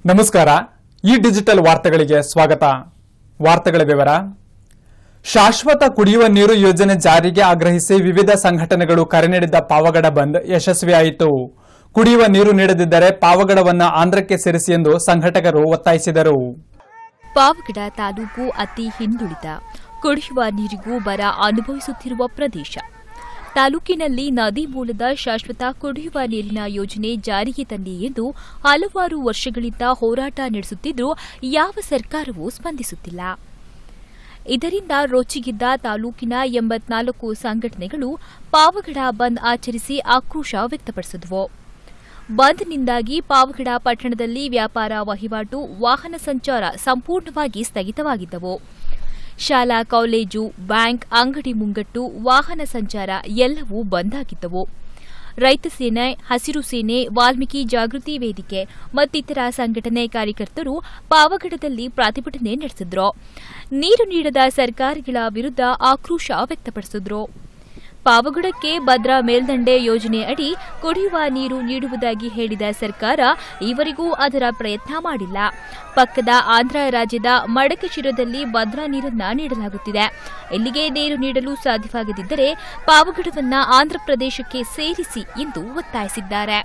ನಮಸ್ಕಾರ ಈ ಡಿಜಿಟಲ್ ವಾರ್ತೆಗಳಿಗೆ ಸ್ವಾಗತ ವಾರ್ತೆಗಳ ವಿವರ ಶಾಶ್ವತ ಕುಡಿಯುವ ನೀರು ಯೋಜನೆ ಜಾರಿಗೆ ಆಗ್ರಹಿಸಿ ವಿವಿಧ ಸಂಘಟನೆಗಳು ಕರೆ ನೀಡಿದ್ದ ಪಾವಗಡ ಬಂದ್ ಯಶಸ್ವಿಯಾಯಿತು ಕುಡಿಯುವ ನೀರು ನೀಡದಿದ್ದರೆ ಪಾವಗಡವನ್ನು ಆಂಧ್ರಕ್ಕೆ ಸೇರಿಸಿ ಎಂದು ಸಂಘಟಕರು ಒತ್ತಾಯಿಸಿದರು ಪಾವಗಡ ತಾಲೂಕು ಅತಿ ಹಿಂದುಳಿದ ಕುಡಿಯುವ ನೀರಿಗೂ ಬರ ಅನುಭವಿಸುತ್ತಿರುವ ಪ್ರದೇಶ ತಾಲೂಕಿನಲ್ಲಿ ನದಿ ಮೂಲದ ಶಾಶ್ವತ ಕುಡಿಯುವ ನೀರಿನ ಯೋಜನೆ ಜಾರಿಗೆ ತನ್ನಿ ಎಂದು ಹಲವಾರು ವರ್ಷಗಳಿಂದ ಹೋರಾಟ ನಡೆಸುತ್ತಿದ್ದರೂ ಯಾವ ಸರ್ಕಾರವೂ ಸ್ಪಂದಿಸುತ್ತಿಲ್ಲ ಇದರಿಂದ ರೋಚಿಗಿದ್ದ ತಾಲೂಕಿನ ಎಂಬತ್ನಾಲ್ಕು ಸಂಘಟನೆಗಳು ಪಾವಗಡ ಬಂದ್ ಆಚರಿಸಿ ಆಕ್ರೋಶ ವ್ಯಕ್ತಪಡಿಸಿದವು ಬಂದ್ನಿಂದಾಗಿ ಪಾವಗಡ ಪಟ್ಟಣದಲ್ಲಿ ವ್ಯಾಪಾರ ವಹಿವಾಟು ವಾಹನ ಸಂಚಾರ ಸಂಪೂರ್ಣವಾಗಿ ಸ್ಥಗಿತವಾಗಿದ್ದವು ಶಾಲಾ ಕಾಲೇಜು ಬ್ಯಾಂಕ್ ಅಂಗಡಿ ಮುಂಗಟ್ಟು ವಾಹನ ಸಂಚಾರ ಎಲ್ಲವೂ ಬಂದ್ ಆಗಿದ್ದವು ರೈತ ಸೇನೆ ಹಸಿರು ಸೇನೆ ವಾಲ್ಮೀಕಿ ಜಾಗೃತಿ ವೇದಿಕೆ ಮತ್ತಿತರ ಸಂಘಟನೆ ಕಾರ್ಯಕರ್ತರು ಪಾವಗಡದಲ್ಲಿ ಪ್ರತಿಭಟನೆ ನಡೆಸಿದ್ರು ನೀರು ನೀಡದ ಸರ್ಕಾರಗಳ ವಿರುದ್ಧ ಆಕ್ರೋಶ ವ್ಯಕ್ತಪಡಿಸಿದ್ರು ಪಾವಗಡಕ್ಕೆ ಭದ್ರಾ ಮೇಲ್ದಂಡೆ ಯೋಜನೆ ಅಡಿ ಕುಡಿಯುವ ನೀರು ನೀಡುವುದಾಗಿ ಹೇಳಿದ ಸರ್ಕಾರ ಈವರೆಗೂ ಅದರ ಪ್ರಯತ್ನ ಮಾಡಿಲ್ಲ ಪಕ್ಕದ ಆಂಧ್ರ ರಾಜ್ಯದ ಮಡಕಶಿರದಲ್ಲಿ ಭದ್ರಾ ನೀರನ್ನ ನೀಡಲಾಗುತ್ತಿದೆ ಇಲ್ಲಿಗೆ ನೀರು ನೀಡಲು ಸಾಧ್ಯವಾಗದಿದ್ದರೆ ಪಾವಗಡವನ್ನ ಆಂಧ್ರಪ್ರದೇಶಕ್ಕೆ ಸೇರಿಸಿ ಎಂದು ಒತ್ತಾಯಿಸಿದ್ದಾರೆ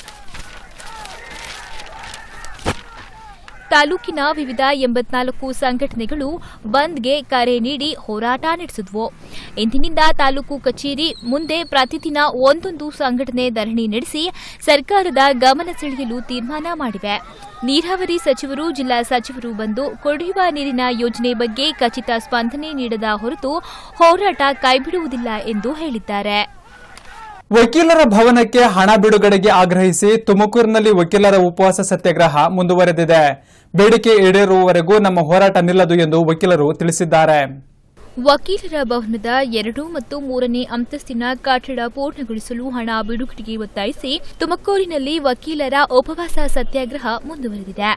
ತಾಲೂಕಿನ ವಿವಿಧ ಎಂಬತ್ನಾಲ್ಕು ಸಂಘಟನೆಗಳು ಬಂದ್ಗೆ ಕರೆ ನೀಡಿ ಹೋರಾಟ ನಡೆಸಿದ್ವು ಇಂದಿನಿಂದ ತಾಲೂಕು ಕಚೇರಿ ಮುಂದೆ ಪ್ರತಿದಿನ ಒಂದೊಂದು ಸಂಘಟನೆ ಧರಣಿ ನಡೆಸಿ ಸರ್ಕಾರದ ಗಮನ ಸೆಳೆಯಲು ತೀರ್ಮಾನ ಮಾಡಿವೆ ನೀರಾವರಿ ಸಚಿವರು ಜಿಲ್ಲಾ ಸಚಿವರು ಬಂದು ಕುಡಿಯುವ ನೀರಿನ ಯೋಜನೆ ಬಗ್ಗೆ ಖಚಿತ ಸ್ಪಂದನೆ ನೀಡದ ಹೊರತು ಹೋರಾಟ ಕೈಬಿಡುವುದಿಲ್ಲ ಎಂದು ಹೇಳಿದ್ದಾರೆ ವಕೀಲರ ಭವನಕ್ಕೆ ಹಣ ಬಿಡುಗಡೆಗೆ ಆಗ್ರಹಿಸಿ ತುಮಕೂರಿನಲ್ಲಿ ವಕೀಲರ ಉಪವಾಸ ಸತ್ಯಾಗ್ರಹ ಮುಂದುವರೆದಿದೆ ಬೇಡಿಕೆ ಈಡೇರುವವರೆಗೂ ನಮ್ಮ ಹೋರಾಟ ನಿಲ್ಲದು ಎಂದು ವಕೀಲರು ತಿಳಿಸಿದ್ದಾರೆ ವಕೀಲರ ಭವನದ ಎರಡು ಮತ್ತು ಮೂರನೇ ಅಂತಸ್ತಿನ ಕಟ್ಟಡ ಪೂರ್ಣಗೊಳಿಸಲು ಹಣ ಬಿಡುಗಡೆಗೆ ಒತ್ತಾಯಿಸಿ ತುಮಕೂರಿನಲ್ಲಿ ವಕೀಲರ ಉಪವಾಸ ಸತ್ಯಾಗ್ರಹ ಮುಂದುವರೆದಿದೆ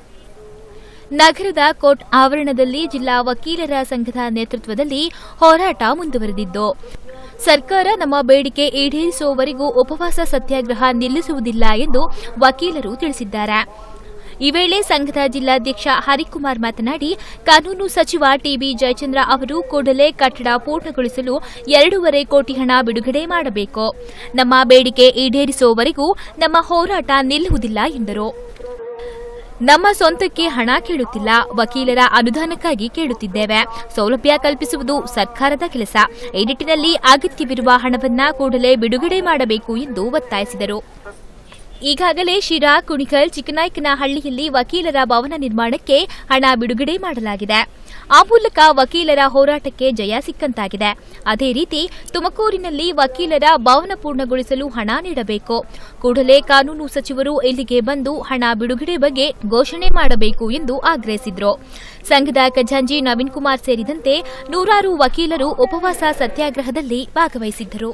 ನಗರದ ಕೋರ್ಟ್ ಆವರಣದಲ್ಲಿ ಜಿಲ್ಲಾ ವಕೀಲರ ಸಂಘದ ನೇತೃತ್ವದಲ್ಲಿ ಹೋರಾಟ ಮುಂದುವರೆದಿದ್ದು ಸರ್ಕಾರ ನಮ್ಮ ಬೇಡಿಕೆ ಈಡೇರಿಸುವವರೆಗೂ ಉಪವಾಸ ಸತ್ಯಾಗ್ರಹ ನಿಲ್ಲಿಸುವುದಿಲ್ಲ ಎಂದು ವಕೀಲರು ತಿಳಿಸಿದ್ದಾರೆ ಈ ವೇಳೆ ಸಂಘದ ಜಿಲ್ಲಾಧ್ಯಕ್ಷ ಹರಿಕುಮಾರ್ ಮಾತನಾಡಿ ಕಾನೂನು ಸಚಿವ ಟಿಬಿ ಜಯಚಂದ್ರ ಅವರು ಕೂಡಲೇ ಕಟ್ಟಡ ಪೂರ್ಣಗೊಳಿಸಲು ಎರಡೂವರೆ ಕೋಟಿ ಹಣ ಬಿಡುಗಡೆ ಮಾಡಬೇಕು ನಮ್ಮ ಬೇಡಿಕೆ ಈಡೇರಿಸುವವರೆಗೂ ನಮ್ಮ ಹೋರಾಟ ನಿಲ್ಲುವುದಿಲ್ಲ ಎಂದರು ನಮ್ಮ ಸ್ವಂತಕ್ಕೆ ಹಣ ಕೇಳುತ್ತಿಲ್ಲ ವಕೀಲರ ಅನುದಾನಕ್ಕಾಗಿ ಕೇಳುತ್ತಿದ್ದೇವೆ ಸೌಲಭ್ಯ ಕಲ್ಪಿಸುವುದು ಸರ್ಕಾರದ ಕೆಲಸ ಈ ನಿಟ್ಟಿನಲ್ಲಿ ಅಗತ್ಯವಿರುವ ಹಣವನ್ನ ಕೂಡಲೇ ಬಿಡುಗಡೆ ಮಾಡಬೇಕು ಎಂದು ಒತ್ತಾಯಿಸಿದರು ಈಗಾಗಲೇ ಶಿರಾ ಕುಣಿಕಲ್ ಚಿಕ್ಕನಾಯಕನಹಳ್ಳಿಯಲ್ಲಿ ವಕೀಲರ ಭವನ ನಿರ್ಮಾಣಕ್ಕೆ ಹಣ ಬಿಡುಗಡೆ ಮಾಡಲಾಗಿದೆ ಆ ಮೂಲಕ ವಕೀಲರ ಹೋರಾಟಕ್ಕೆ ಜಯ ಸಿಕ್ಕಂತಾಗಿದೆ ಅದೇ ರೀತಿ ತುಮಕೂರಿನಲ್ಲಿ ವಕೀಲರ ಭವನ ಪೂರ್ಣಗೊಳಿಸಲು ಹಣ ನೀಡಬೇಕು ಕೂಡಲೇ ಕಾನೂನು ಸಚಿವರು ಇಲ್ಲಿಗೆ ಬಂದು ಹಣ ಬಿಡುಗಡೆ ಬಗ್ಗೆ ಘೋಷಣೆ ಮಾಡಬೇಕು ಎಂದು ಆಗ್ರಹಿಸಿದ್ರು ಸಂಘದ ಖಜಾಂಜಿ ನವೀನ್ ಕುಮಾರ್ ಸೇರಿದಂತೆ ನೂರಾರು ವಕೀಲರು ಉಪವಾಸ ಸತ್ಯಾಗ್ರಹದಲ್ಲಿ ಭಾಗವಹಿಸಿದ್ದರು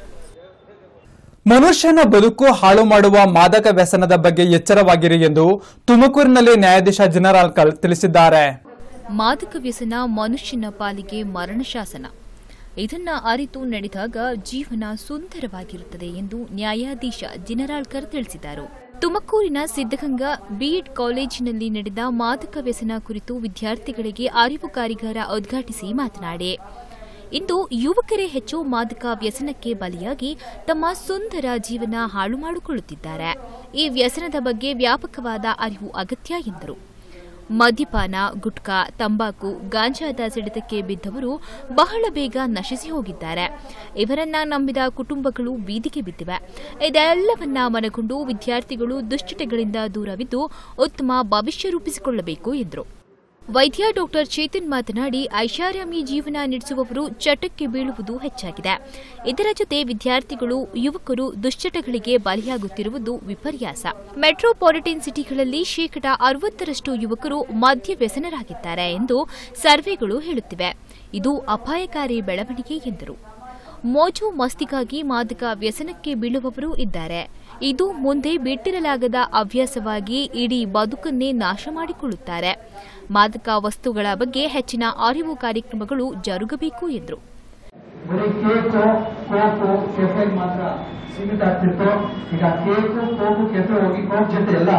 ಮನುಷ್ಯನ ಬದುಕು ಹಾಳು ಮಾಡುವ ಮಾದಕ ವ್ಯಸನದ ಬಗ್ಗೆ ಎಚ್ಚರವಾಗಿರಿ ಎಂದು ತುಮಕೂರಿನಲ್ಲಿ ನ್ಯಾಯಾಧೀಶ ಜನರಲ್ ಕಲ್ ತಿಳಿಸಿದ್ದಾರೆ ಮಾದಕ ವ್ಯಸನ ಮನುಷ್ಯನ ಪಾಲಿಗೆ ಮರಣ ಶಾಸನ ಇದನ್ನ ಅರಿತು ನಡೆದಾಗ ಜೀವನ ಸುಂದರವಾಗಿರುತ್ತದೆ ಎಂದು ನ್ಯಾಯಾಧೀಶ ಜಿನರಾಳ್ಕರ್ ತಿಳಿಸಿದರು ತುಮಕೂರಿನ ಸಿದ್ದಗಂಗಾ ಬಿಎಡ್ ಕಾಲೇಜಿನಲ್ಲಿ ನಡೆದ ಮಾದಕ ವ್ಯಸನ ಕುರಿತು ವಿದ್ಯಾರ್ಥಿಗಳಿಗೆ ಅರಿವು ಕಾರ್ಯಾಗಾರ ಉದ್ಘಾಟಿಸಿ ಮಾತನಾಡಿ ಇಂದು ಯುವಕರೇ ಹೆಚ್ಚು ಮಾದಕ ವ್ಯಸನಕ್ಕೆ ಬಲಿಯಾಗಿ ತಮ್ಮ ಸುಂದರ ಜೀವನ ಹಾಳು ಮಾಡಿಕೊಳ್ಳುತ್ತಿದ್ದಾರೆ ಈ ವ್ಯಸನದ ಬಗ್ಗೆ ವ್ಯಾಪಕವಾದ ಅರಿವು ಅಗತ್ಯ ಎಂದರು ಮದ್ಯಪಾನ ಗುಟ್ಕಾ ತಂಬಾಕು ಗಾಂಜಾದ ಸಿಡಿತಕ್ಕೆ ಬಿದ್ದವರು ಬಹಳ ಬೇಗ ನಶಿಸಿ ಹೋಗಿದ್ದಾರೆ ಇವರನ್ನ ನಂಬಿದ ಕುಟುಂಬಗಳು ಬೀದಿಗೆ ಬಿದ್ದಿವೆ ಇದೆಲ್ಲವನ್ನ ಮನಗೊಂಡು ವಿದ್ಯಾರ್ಥಿಗಳು ದುಶ್ಚಟಗಳಿಂದ ದೂರವಿದ್ದು ಉತ್ತಮ ಭವಿಷ್ಯ ರೂಪಿಸಿಕೊಳ್ಳಬೇಕು ಎಂದರು ವೈದ್ಯ ಡಾಕ್ಟರ್ ಚೇತನ್ ಮಾತನಾಡಿ ಐಷಾರಾಮಿ ಜೀವನ ನಡೆಸುವವರು ಚಟಕ್ಕೆ ಬೀಳುವುದು ಹೆಚ್ಚಾಗಿದೆ ಇದರ ಜೊತೆ ವಿದ್ಯಾರ್ಥಿಗಳು ಯುವಕರು ದುಶ್ಚಟಗಳಿಗೆ ಬಲಿಯಾಗುತ್ತಿರುವುದು ವಿಪರ್ಯಾಸ ಮೆಟ್ರೋಪಾಲಿಟನ್ ಸಿಟಿಗಳಲ್ಲಿ ಶೇಕಡ ಅರವತ್ತರಷ್ಟು ಯುವಕರು ಮದ್ಯ ವ್ಯಸನರಾಗಿದ್ದಾರೆ ಎಂದು ಸರ್ವೆಗಳು ಹೇಳುತ್ತಿವೆ ಇದು ಅಪಾಯಕಾರಿ ಬೆಳವಣಿಗೆ ಎಂದರು ಮೋಜು ಮಸ್ತಿಗಾಗಿ ಮಾದಕ ವ್ಯಸನಕ್ಕೆ ಬೀಳುವವರು ಇದ್ದಾರೆ ಇದು ಮುಂದೆ ಬಿಟ್ಟಿರಲಾಗದ ಹವ್ಯಾಸವಾಗಿ ಇಡೀ ಬದುಕನ್ನೇ ನಾಶ ಮಾಡಿಕೊಳ್ಳುತ್ತಾರೆ ಮಾದಕ ವಸ್ತುಗಳ ಬಗ್ಗೆ ಹೆಚ್ಚಿನ ಅರಿವು ಕಾರ್ಯಕ್ರಮಗಳು ಜರುಗಬೇಕು ಎಂದರು ಬರೀ ಕೇಕು ಕೋಕು ಕೆಫೆ ಮಾತ್ರ ಸೀಮಿತ ಆಗ್ತಿತ್ತು ಈಗ ಕೇಕು ಕೋಕು ಕೆಫೆ ಹೋಗಿ ಕೋಕ್ ಜೊತೆ ಎಲ್ಲ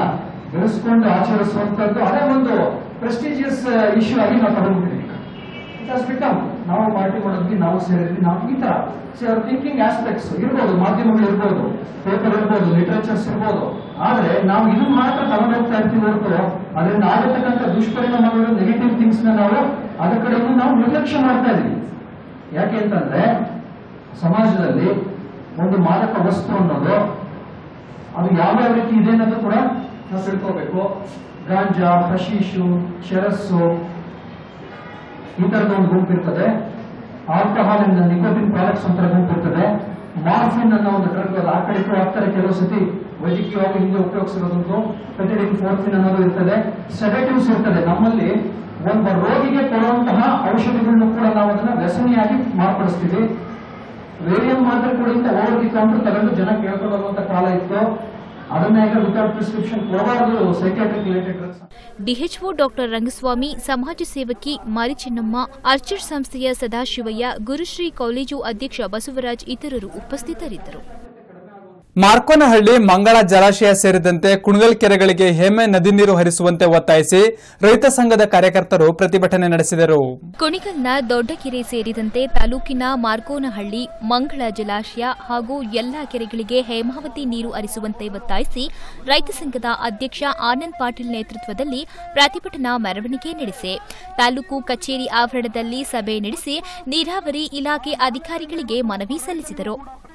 ಬೆಳೆಸ್ಕೊಂಡು ಆಚರಿಸುವಂತದ್ದು ಅದೇ ಒಂದು ಪ್ರೆಸ್ಟಿಜಿಯಸ್ ಇಶ್ಯೂ ಆಗಿ ನಾವು ತಗೊಂಡ್ಬಿಟ್ಟಿದ್ದೀವಿ ಇಟ್ ಹಾಸ್ ಬಿಕಮ್ ನಾವು ಪಾರ್ಟಿ ಮಾಡಿದ್ವಿ ನಾವು ಸೇರಿದ್ವಿ ನಾವು ಈ ತರ ಥಿಂಕಿಂಗ್ ಆಸ್ಪೆಕ್ಟ್ಸ್ ಇರ್ಬೋದು ಮಾಧ್ಯಮಗಳು ಇರ್ಬೋದು ಪೇಪರ್ ಇರ್ಬೋದು ಲಿಟರೇಚರ್ಸ್ ಇರ್ಬೋದು ಆದ್ರೆ ನಾವು ಇದನ್ನ ಮಾತ್ರ ತಗೊಂಡು ಹೋಗ್ತಾ ಇರ್ತೀವಿ ಹೊರತು ಅದರಿಂದ ಆಗತಕ್ಕಂಥ ದುಷ್ಪರಿಣಾಮಗಳು ನೆಗೆಟಿವ್ ಥಿಂಗ್ಸ್ ನ ನಾವು ಅದರ ಕಡೆಯಿಂದ ನಾವು ನಿರ್ಲಕ್ಷ್ಯ ಮಾಡ್ತಾ ಇದೀವಿ ಯಾಕೆ ಅಂತಂದ್ರೆ ಸಮಾಜದಲ್ಲಿ ಒಂದು ಮಾದಕ ವಸ್ತು ಅನ್ನೋದು ಅದು ಯಾವ ಯಾವ ರೀತಿ ಇದೆ ಅನ್ನೋದು ಕೂಡ ನಾವು ತಿಳ್ಕೋಬೇಕು ಗಾಂಜಾ ಹಶೀಶು ಶರಸ್ಸು ಈ ತರದ ಒಂದು ಗುಂಪು ಇರ್ತದೆ ಆಲ್ಕಹಾಲ್ ಇಂದ ನಿಕೋಟಿನ್ ಪ್ರಾಡಕ್ಟ್ಸ್ ಅಂತ ಗುಂಪು ಇರ್ತದೆ ಮಾರ್ಫಿನ್ ಅನ್ನೋ ಒಂದು ಡ್ರಗ್ ಅದು ಆ ಕಡೆಗೂ ಆಗ್ತಾರೆ ಕೆಲವು ಸತಿ ವೈದ್ಯಕೀಯವಾಗಿ ಹಿಂದೆ ಉಪಯೋಗಿಸಿರೋದೊಂದು ಪೆಟಿಡಿನ್ ಫೋರ್ಫಿನ್ ಅನ್ನೋದು ಇರ್ತದೆ ಸೆಡೆಟಿವ್ಸ್ ಇರ್ತದೆ ನಮ್ಮಲ್ಲಿ ಒಬ್ಬ ರೋಗಿಗೆ ಕೊಡುವಂತಹ ಔಷಧಿಗಳನ್ನು ಕೂಡ ನಾವು ಅದನ್ನ ವ್ಯಸನಿಯಾಗಿ ಮಾರ್ಪಡಿಸ್ತೀವಿ ವೇರಿಯಂ ಮಾತ್ರ ಕೊಡಿಂದ ಓವರ್ ದಿ ಕೌಂಟರ್ ತಗೊಂಡು ಜನ ಕೇಳ್ಕೊಂಡು ಬರುವಂತ ಕಾಲ ಇತ್ತು ಅದನ್ನ ಈಗ ವಿತೌಟ್ ಪ್ರಿಸ್ಕ್ರಿಪ್ಷನ್ ಕೊಡಬಾರದು psychiatric related drugs DHO doctor Rangaswamy ಸಮಾಜ ಸೇವಕಿ ಮಾರಿಚಿನ್ನಮ್ಮ ಆರ್ಚರ್ ಸಂಸ್ಥೆಯ ಸದಾಶಿವಯ್ಯ ಗುರುಶ್ರೀ ಕಾಲೇಜು ಅಧ್ಯಕ್ಷ ಬಸವರಾಜ್ ಇತರರು ಉಪಸ್ಥಿತರಿದ್ದರು ಮಾರ್ಕೋನಹಳ್ಳಿ ಮಂಗಳ ಜಲಾಶಯ ಸೇರಿದಂತೆ ಕುಣಗಲ್ ಕೆರೆಗಳಿಗೆ ಹೇಮೆ ನದಿ ನೀರು ಹರಿಸುವಂತೆ ಒತ್ತಾಯಿಸಿ ರೈತ ಸಂಘದ ಕಾರ್ಯಕರ್ತರು ಪ್ರತಿಭಟನೆ ನಡೆಸಿದರು ಕುಣಿಗಲ್ನ ದೊಡ್ಡಕೆರೆ ಸೇರಿದಂತೆ ತಾಲೂಕಿನ ಮಾರ್ಕೋನಹಳ್ಳಿ ಮಂಗಳ ಜಲಾಶಯ ಹಾಗೂ ಎಲ್ಲಾ ಕೆರೆಗಳಿಗೆ ಹೇಮಾವತಿ ನೀರು ಹರಿಸುವಂತೆ ಒತ್ತಾಯಿಸಿ ರೈತ ಸಂಘದ ಅಧ್ಯಕ್ಷ ಆನಂದ್ ಪಾಟೀಲ್ ನೇತೃತ್ವದಲ್ಲಿ ಪ್ರತಿಭಟನಾ ಮೆರವಣಿಗೆ ನಡೆಸಿ ತಾಲೂಕು ಕಚೇರಿ ಆವರಣದಲ್ಲಿ ಸಭೆ ನಡೆಸಿ ನೀರಾವರಿ ಇಲಾಖೆ ಅಧಿಕಾರಿಗಳಿಗೆ ಮನವಿ ಸಲ್ಲಿಸಿದರು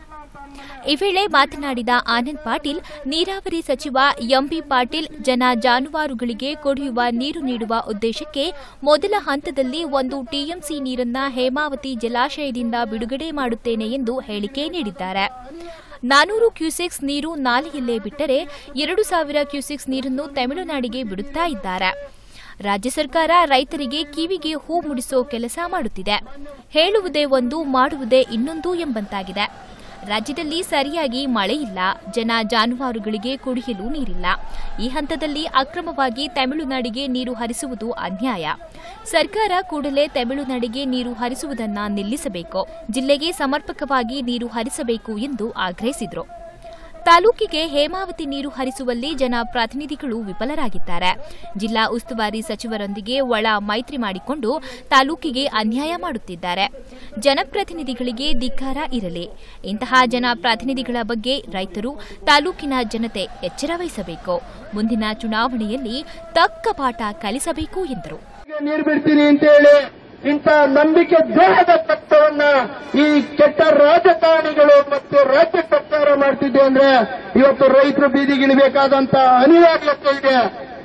ಈ ವೇಳೆ ಮಾತನಾಡಿದ ಆನಂದ್ ಪಾಟೀಲ್ ನೀರಾವರಿ ಸಚಿವ ಎಂಬಿ ಪಾಟೀಲ್ ಜನ ಜಾನುವಾರುಗಳಿಗೆ ಕುಡಿಯುವ ನೀರು ನೀಡುವ ಉದ್ದೇಶಕ್ಕೆ ಮೊದಲ ಹಂತದಲ್ಲಿ ಒಂದು ಟಿಎಂಸಿ ನೀರನ್ನ ಹೇಮಾವತಿ ಜಲಾಶಯದಿಂದ ಬಿಡುಗಡೆ ಮಾಡುತ್ತೇನೆ ಎಂದು ಹೇಳಿಕೆ ನೀಡಿದ್ದಾರೆ ನಾನೂರು ಕ್ಯೂಸೆಕ್ಸ್ ನೀರು ನಾಲೆಯಲ್ಲೇ ಬಿಟ್ಟರೆ ಎರಡು ಸಾವಿರ ಕ್ಯೂಸೆಕ್ಸ್ ನೀರನ್ನು ತಮಿಳುನಾಡಿಗೆ ಬಿಡುತ್ತಾ ಇದ್ದಾರೆ ರಾಜ್ಯ ಸರ್ಕಾರ ರೈತರಿಗೆ ಕಿವಿಗೆ ಹೂ ಮುಡಿಸೋ ಕೆಲಸ ಮಾಡುತ್ತಿದೆ ಹೇಳುವುದೇ ಒಂದು ಮಾಡುವುದೇ ಇನ್ನೊಂದು ಎಂಬಂತಾಗಿದೆ ರಾಜ್ಯದಲ್ಲಿ ಸರಿಯಾಗಿ ಮಳೆ ಇಲ್ಲ ಜನ ಜಾನುವಾರುಗಳಿಗೆ ಕುಡಿಯಲು ನೀರಿಲ್ಲ ಈ ಹಂತದಲ್ಲಿ ಅಕ್ರಮವಾಗಿ ತಮಿಳುನಾಡಿಗೆ ನೀರು ಹರಿಸುವುದು ಅನ್ಯಾಯ ಸರ್ಕಾರ ಕೂಡಲೇ ತಮಿಳುನಾಡಿಗೆ ನೀರು ಹರಿಸುವುದನ್ನ ನಿಲ್ಲಿಸಬೇಕು ಜಿಲ್ಲೆಗೆ ಸಮರ್ಪಕವಾಗಿ ನೀರು ಹರಿಸಬೇಕು ಎಂದು ಆಗ್ರಹಿಸಿದರು ತಾಲೂಕಿಗೆ ಹೇಮಾವತಿ ನೀರು ಹರಿಸುವಲ್ಲಿ ಜನಪ್ರತಿನಿಧಿಗಳು ವಿಫಲರಾಗಿದ್ದಾರೆ ಜಿಲ್ಲಾ ಉಸ್ತುವಾರಿ ಸಚಿವರೊಂದಿಗೆ ಒಳ ಮೈತ್ರಿ ಮಾಡಿಕೊಂಡು ತಾಲೂಕಿಗೆ ಅನ್ಯಾಯ ಮಾಡುತ್ತಿದ್ದಾರೆ ಜನಪ್ರತಿನಿಧಿಗಳಿಗೆ ಧಿಕ್ಕಾರ ಇರಲಿ ಇಂತಹ ಜನಪ್ರತಿನಿಧಿಗಳ ಬಗ್ಗೆ ರೈತರು ತಾಲೂಕಿನ ಜನತೆ ಎಚ್ಚರ ವಹಿಸಬೇಕು ಮುಂದಿನ ಚುನಾವಣೆಯಲ್ಲಿ ತಕ್ಕ ಪಾಠ ಕಲಿಸಬೇಕು ಎಂದರು ನೀರು ಬಿಡ್ತೀನಿ ಅಂತೇಳಿ ಇಂಥ ನಂಬಿಕೆ ದ್ರೋಹದ ತತ್ವವನ್ನ ಈ ಕೆಟ್ಟ ರಾಜಕಾರಣಿಗಳು ಮತ್ತು ರಾಜ್ಯ ಸರ್ಕಾರ ಮಾಡ್ತಿದೆ ಅಂದ್ರೆ ಇವತ್ತು ರೈತರು ಬೀದಿಗಿಳಿಬೇಕಾದಂತ ಅನಿವಾರ್ಯತೆ ಇದೆ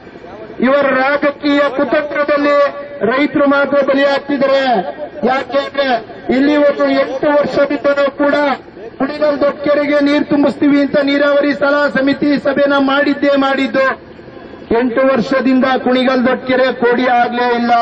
ಇವರ ರಾಜಕೀಯ ಕುತಂತ್ರದಲ್ಲಿ ರೈತರು ಮಾತ್ರ ಬಲಿಯಾಗ್ತಿದ್ದಾರೆ ಯಾಕೆಂದ್ರೆ ಇಲ್ಲಿ ಒಂದು ಎಂಟು ವರ್ಷದಿಂದಲೂ ಕೂಡ ಕುಡಿಗಲ್ ದೊಡ್ಕೆರೆಗೆ ನೀರು ತುಂಬಿಸ್ತೀವಿ ಅಂತ ನೀರಾವರಿ ಸಲಹಾ ಸಮಿತಿ ಸಭೆನ ಮಾಡಿದ್ದೇ ಮಾಡಿದ್ದು ಎಂಟು ವರ್ಷದಿಂದ ಕುಣಿಗಲ್ ದೊಡ್ಕೆರೆ ಕೋಡಿ ಆಗ್ಲೇ ಇಲ್ಲ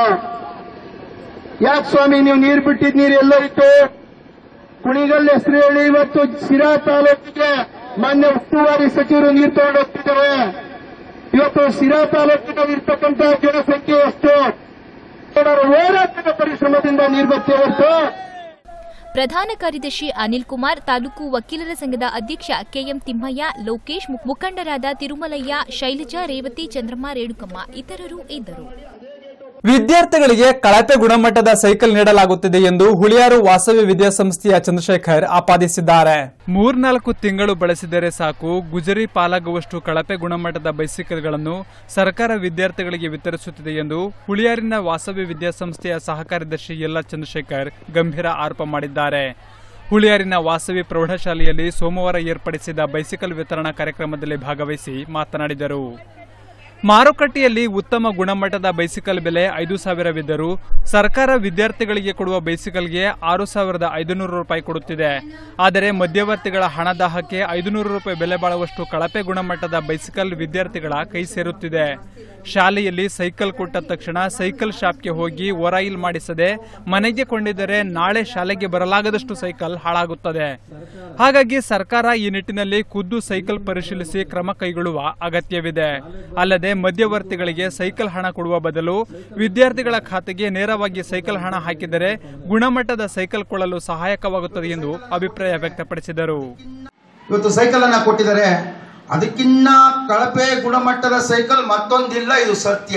ಯಾಕೆ ಸ್ವಾಮಿ ನೀವು ನೀರು ಬಿಟ್ಟಿದ್ ನೀರು ಎಲ್ಲೋಯ್ತು ಕುಣಿಗಲ್ ಹೆಸರು ಹೇಳಿ ಇವತ್ತು ಸಿರಾ ತಾಲೂಕಿಗೆ ಮಾನ್ಯ ಉಸ್ತುವಾರಿ ಸಚಿವರು ನೀರು ತಗೊಂಡು ಹೋಗ್ತಿದ್ದಾರೆ ಇವತ್ತು ಸಿರಾ ತಾಲೂಕಿನಲ್ಲಿ ಇರ್ತಕ್ಕಂಥ ಜನಸಂಖ್ಯೆ ಎಷ್ಟು ಅವರ ಹೋರಾಟದ ಪರಿಶ್ರಮದಿಂದ ನೀರು ಬರ್ತೇ ಹೊರತು ಪ್ರಧಾನ ಕಾರ್ಯದರ್ಶಿ ಅನಿಲ್ ಕುಮಾರ್ ತಾಲೂಕು ವಕೀಲರ ಸಂಘದ ಅಧ್ಯಕ್ಷ ಕೆಎಂ ತಿಮ್ಮಯ್ಯ ಲೋಕೇಶ್ ಮು- ಮುಖಂಡರಾದ ತಿರುಮಲಯ್ಯ ಶೈಲಜಾ ರೇವತಿ ಚಂದ್ರಮ್ಮ ರೇಣುಕಮ್ಮ ಇತರರು ಇದ್ದರು ವಿದ್ಯಾರ್ಥಿಗಳಿಗೆ ಕಳಪೆ ಗುಣಮಟ್ಟದ ಸೈಕಲ್ ನೀಡಲಾಗುತ್ತಿದೆ ಎಂದು ಹುಳಿಯಾರು ವಾಸವಿ ವಿದ್ಯಾಸಂಸ್ಥೆಯ ಚಂದ್ರಶೇಖರ್ ಆಪಾದಿಸಿದ್ದಾರೆ ಮೂರ್ನಾಲ್ಕು ತಿಂಗಳು ಬಳಸಿದರೆ ಸಾಕು ಗುಜರಿ ಪಾಲಾಗುವಷ್ಟು ಕಳಪೆ ಗುಣಮಟ್ಟದ ಬೈಸಿಕಲ್ಗಳನ್ನು ಸರ್ಕಾರ ವಿದ್ಯಾರ್ಥಿಗಳಿಗೆ ವಿತರಿಸುತ್ತಿದೆ ಎಂದು ಹುಳಿಯಾರಿನ ವಾಸವಿ ವಿದ್ಯಾಸಂಸ್ಥೆಯ ಸಹ ಕಾರ್ಯದರ್ಶಿ ಯಲ್ಲ ಚಂದ್ರಶೇಖರ್ ಗಂಭೀರ ಆರೋಪ ಮಾಡಿದ್ದಾರೆ ಹುಳಿಯಾರಿನ ವಾಸವಿ ಪ್ರೌಢಶಾಲೆಯಲ್ಲಿ ಸೋಮವಾರ ಏರ್ಪಡಿಸಿದ ಬೈಸಿಕಲ್ ವಿತರಣಾ ಕಾರ್ಯಕ್ರಮದಲ್ಲಿ ಭಾಗವಹಿಸಿ ಮಾತನಾಡಿದರು ಮಾರುಕಟ್ಟೆಯಲ್ಲಿ ಉತ್ತಮ ಗುಣಮಟ್ಟದ ಬೈಸಿಕಲ್ ಬೆಲೆ ಐದು ಸಾವಿರವಿದ್ದರೂ ಸರ್ಕಾರ ವಿದ್ಯಾರ್ಥಿಗಳಿಗೆ ಕೊಡುವ ಬೈಸಿಕಲ್ಗೆ ಆರು ಸಾವಿರದ ಐದುನೂರು ರೂಪಾಯಿ ಕೊಡುತ್ತಿದೆ ಆದರೆ ಮಧ್ಯವರ್ತಿಗಳ ಹಣದಾಹಕ್ಕೆ ಐದುನೂರು ರೂಪಾಯಿ ಬೆಲೆ ಬಾಳುವಷ್ಟು ಕಳಪೆ ಗುಣಮಟ್ಟದ ಬೈಸಿಕಲ್ ವಿದ್ಯಾರ್ಥಿಗಳ ಕೈ ಸೇರುತ್ತಿದೆ ಶಾಲೆಯಲ್ಲಿ ಸೈಕಲ್ ಕೊಟ್ಟ ತಕ್ಷಣ ಸೈಕಲ್ ಶಾಪ್ಗೆ ಹೋಗಿ ಒರಾಯಿಲ್ ಮಾಡಿಸದೆ ಮನೆಗೆ ಕೊಂಡಿದ್ದರೆ ನಾಳೆ ಶಾಲೆಗೆ ಬರಲಾಗದಷ್ಟು ಸೈಕಲ್ ಹಾಳಾಗುತ್ತದೆ ಹಾಗಾಗಿ ಸರ್ಕಾರ ಈ ನಿಟ್ಟಿನಲ್ಲಿ ಖುದ್ದು ಸೈಕಲ್ ಪರಿಶೀಲಿಸಿ ಕ್ರಮ ಕೈಗೊಳ್ಳುವ ಅಗತ್ಯವಿದೆ ಅಲ್ಲದೆ ಮಧ್ಯವರ್ತಿಗಳಿಗೆ ಸೈಕಲ್ ಹಣ ಕೊಡುವ ಬದಲು ವಿದ್ಯಾರ್ಥಿಗಳ ಖಾತೆಗೆ ನೇರವಾಗಿ ಸೈಕಲ್ ಹಣ ಹಾಕಿದರೆ ಗುಣಮಟ್ಟದ ಸೈಕಲ್ ಕೊಳ್ಳಲು ಸಹಾಯಕವಾಗುತ್ತದೆ ಎಂದು ಅಭಿಪ್ರಾಯ ವ್ಯಕ್ತಪಡಿಸಿದರು ಇವತ್ತು ಸೈಕಲ್ ಅನ್ನ ಕೊಟ್ಟಿದ್ದಾರೆ ಅದಕ್ಕಿನ್ನ ಕಳಪೆ ಗುಣಮಟ್ಟದ ಸೈಕಲ್ ಮತ್ತೊಂದಿಲ್ಲ ಇದು ಸತ್ಯ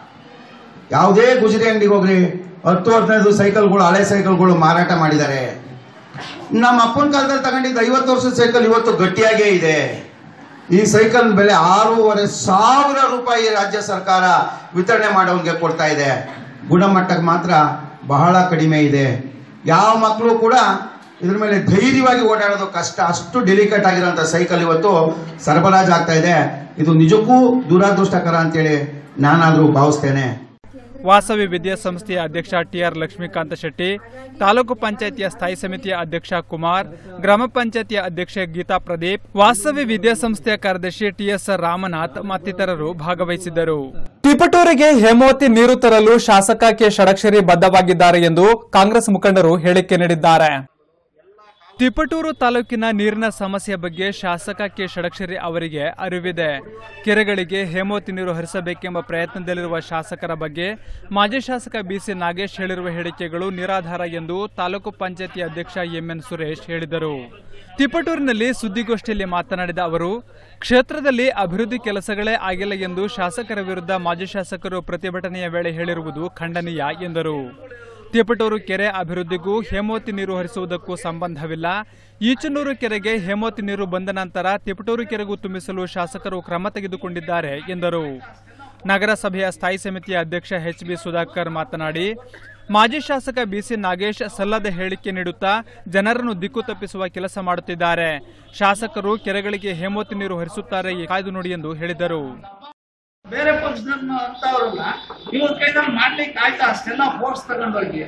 ಯಾವುದೇ ಗುಜರಿ ಅಂಗಡಿಗೆ ಹೋಗ್ರಿ ಹತ್ತು ಹದಿನೈದು ಸೈಕಲ್ಗಳು ಹಳೆ ಸೈಕಲ್ಗಳು ಮಾರಾಟ ಮಾಡಿದ್ದಾರೆ ನಮ್ಮ ಅಪ್ಪನ ಕಾಲದಲ್ಲಿ ತಗೊಂಡಿದ್ದ ಐವತ್ತು ವರ್ಷದ ಸೈಕಲ್ ಇವತ್ತು ಗಟ್ಟಿಯಾಗೇ ಇದೆ ಈ ಸೈಕಲ್ ಬೆಲೆ ಆರೂವರೆ ಸಾವಿರ ರೂಪಾಯಿ ರಾಜ್ಯ ಸರ್ಕಾರ ವಿತರಣೆ ಮಾಡೋನ್ಗೆ ಕೊಡ್ತಾ ಇದೆ ಗುಣಮಟ್ಟಕ್ಕೆ ಮಾತ್ರ ಬಹಳ ಕಡಿಮೆ ಇದೆ ಯಾವ ಮಕ್ಕಳು ಕೂಡ ಇದ್ರ ಮೇಲೆ ಧೈರ್ಯವಾಗಿ ಓಡಾಡೋದು ಕಷ್ಟ ಅಷ್ಟು ಡೆಲಿಕೇಟ್ ಆಗಿರೋಂಥ ಸೈಕಲ್ ಇವತ್ತು ಸರಬರಾಜು ಆಗ್ತಾ ಇದೆ ಇದು ನಿಜಕ್ಕೂ ದುರಾದೃಷ್ಟಕರ ಅಂತೇಳಿ ನಾನಾದರೂ ಭಾವಿಸ್ತೇನೆ ವಾಸವಿ ವಿದ್ಯಾಸಂಸ್ಥೆಯ ಅಧ್ಯಕ್ಷ ಟಿಆರ್ ಲಕ್ಷ್ಮೀಕಾಂತ ಶೆಟ್ಟಿ ತಾಲೂಕು ಪಂಚಾಯತಿಯ ಸ್ಥಾಯಿ ಸಮಿತಿಯ ಅಧ್ಯಕ್ಷ ಕುಮಾರ್ ಗ್ರಾಮ ಪಂಚಾಯತಿಯ ಅಧ್ಯಕ್ಷೆ ಗೀತಾ ಪ್ರದೀಪ್ ವಾಸವಿ ವಿದ್ಯಾಸಂಸ್ಥೆಯ ಕಾರ್ಯದರ್ಶಿ ಟಿಎಸ್ ರಾಮನಾಥ್ ಮತ್ತಿತರರು ಭಾಗವಹಿಸಿದ್ದರು ತಿಪಟೂರಿಗೆ ಹೇಮಾವತಿ ನೀರು ತರಲು ಶಾಸಕ ಕೆ ಷಡಕ್ಷರಿ ಬದ್ಧವಾಗಿದ್ದಾರೆ ಎಂದು ಕಾಂಗ್ರೆಸ್ ಮುಖಂಡರು ಹೇಳಿಕೆ ನೀಡಿದ್ದಾರೆ ತಿಪಟೂರು ತಾಲೂಕಿನ ನೀರಿನ ಸಮಸ್ಯೆ ಬಗ್ಗೆ ಶಾಸಕ ಕೆ ಷಡಕ್ಷರಿ ಅವರಿಗೆ ಅರಿವಿದೆ ಕೆರೆಗಳಿಗೆ ಹೇಮಾವತಿ ನೀರು ಹರಿಸಬೇಕೆಂಬ ಪ್ರಯತ್ನದಲ್ಲಿರುವ ಶಾಸಕರ ಬಗ್ಗೆ ಮಾಜಿ ಶಾಸಕ ಬಿಸಿ ನಾಗೇಶ್ ಹೇಳಿರುವ ಹೇಳಿಕೆಗಳು ನಿರಾಧಾರ ಎಂದು ತಾಲೂಕು ಪಂಚಾಯತಿ ಅಧ್ಯಕ್ಷ ಎಂಎನ್ ಸುರೇಶ್ ಹೇಳಿದರು ತಿಪಟೂರಿನಲ್ಲಿ ಸುದ್ದಿಗೋಷ್ಠಿಯಲ್ಲಿ ಮಾತನಾಡಿದ ಅವರು ಕ್ಷೇತ್ರದಲ್ಲಿ ಅಭಿವೃದ್ಧಿ ಕೆಲಸಗಳೇ ಆಗಿಲ್ಲ ಎಂದು ಶಾಸಕರ ವಿರುದ್ಧ ಮಾಜಿ ಶಾಸಕರು ಪ್ರತಿಭಟನೆಯ ವೇಳೆ ಹೇಳಿರುವುದು ಖಂಡನೀಯ ಎಂದರು ತಿಪಟೂರು ಕೆರೆ ಅಭಿವೃದ್ಧಿಗೂ ಹೇಮಾವತಿ ನೀರು ಹರಿಸುವುದಕ್ಕೂ ಸಂಬಂಧವಿಲ್ಲ ಈಚನೂರು ಕೆರೆಗೆ ಹೇಮಾವತಿ ನೀರು ಬಂದ ನಂತರ ತಿಪಟೂರು ಕೆರೆಗೂ ತುಂಬಿಸಲು ಶಾಸಕರು ಕ್ರಮ ತೆಗೆದುಕೊಂಡಿದ್ದಾರೆ ಎಂದರು ನಗರಸಭೆಯ ಸ್ಥಾಯಿ ಸಮಿತಿಯ ಅಧ್ಯಕ್ಷ ಎಚ್ ಬಿ ಸುಧಾಕರ್ ಮಾತನಾಡಿ ಮಾಜಿ ಶಾಸಕ ಬಿಸಿ ನಾಗೇಶ್ ಸಲ್ಲದ ಹೇಳಿಕೆ ನೀಡುತ್ತಾ ಜನರನ್ನು ದಿಕ್ಕು ತಪ್ಪಿಸುವ ಕೆಲಸ ಮಾಡುತ್ತಿದ್ದಾರೆ ಶಾಸಕರು ಕೆರೆಗಳಿಗೆ ಹೇಮಾವತಿ ನೀರು ಹರಿಸುತ್ತಾರೆ ಕಾಯ್ದು ನೋಡಿ ಎಂದು ಹೇಳಿದರು ಬೇರೆ ಪಕ್ಷದನ್ನ ಅಂತವ್ರನ್ನ ಇವ್ರ ಕೈನಲ್ಲಿ ಮಾಡ್ಲಿಕ್ಕೆ ಆಯ್ತಾ ಅಷ್ಟೆಲ್ಲ ಫೋರ್ಸ್ ತಗೊಂಡೋಗಿ